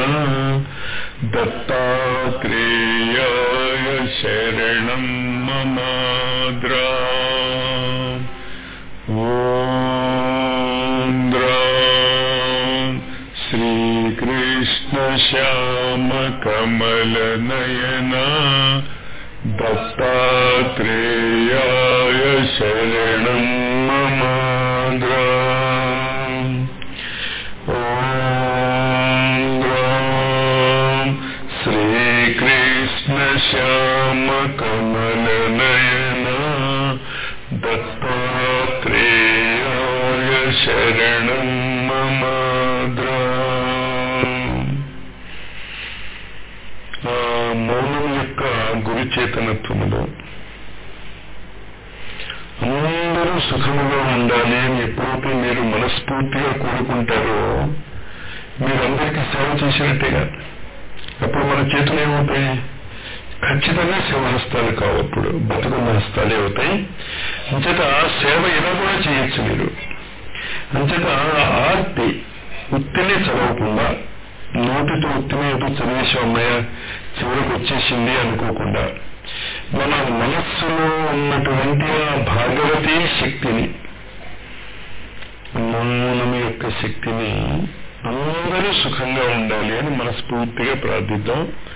దత్తాత్రేయాయ శరణం మమాద్రా श्रीकृष्णश्यामकमलनयना दत्तात्रेयाय शरणं ममाद्रा श्रीकृष्णश्यामकमलनयना दत्तात्रेयाय शरणं ममाद्रा మౌనం యొక్క గురి చేతనత్వములో అందరూ సుఖముగా ఉండాలి అని ఎప్పుడైతే మీరు మనస్ఫూర్తిగా కోరుకుంటారో మీరందరికీ సేవ చేసినట్టేగా అప్పుడు మన చేతులు ఏమవుతాయి ఖచ్చితంగా శివహస్తాలు కావు అప్పుడు బతుకున్న హస్తాలే అవుతాయి అంచేత సేవ ఇలా కూడా చేయొచ్చు మీరు అంచేత ఆర్తి ఉత్తినే చదవకుండా నోటితో ఉత్తినే ఏదో చదివేసి ఉన్నాయా చివరికి వచ్చేసింది అనుకోకుండా మన మనస్సులో ఉన్నటువంటి ఆ భాగవతీ శక్తిని మౌనం యొక్క శక్తిని అందరూ సుఖంగా ఉండాలి అని మనస్ఫూర్తిగా ప్రార్థిద్దాం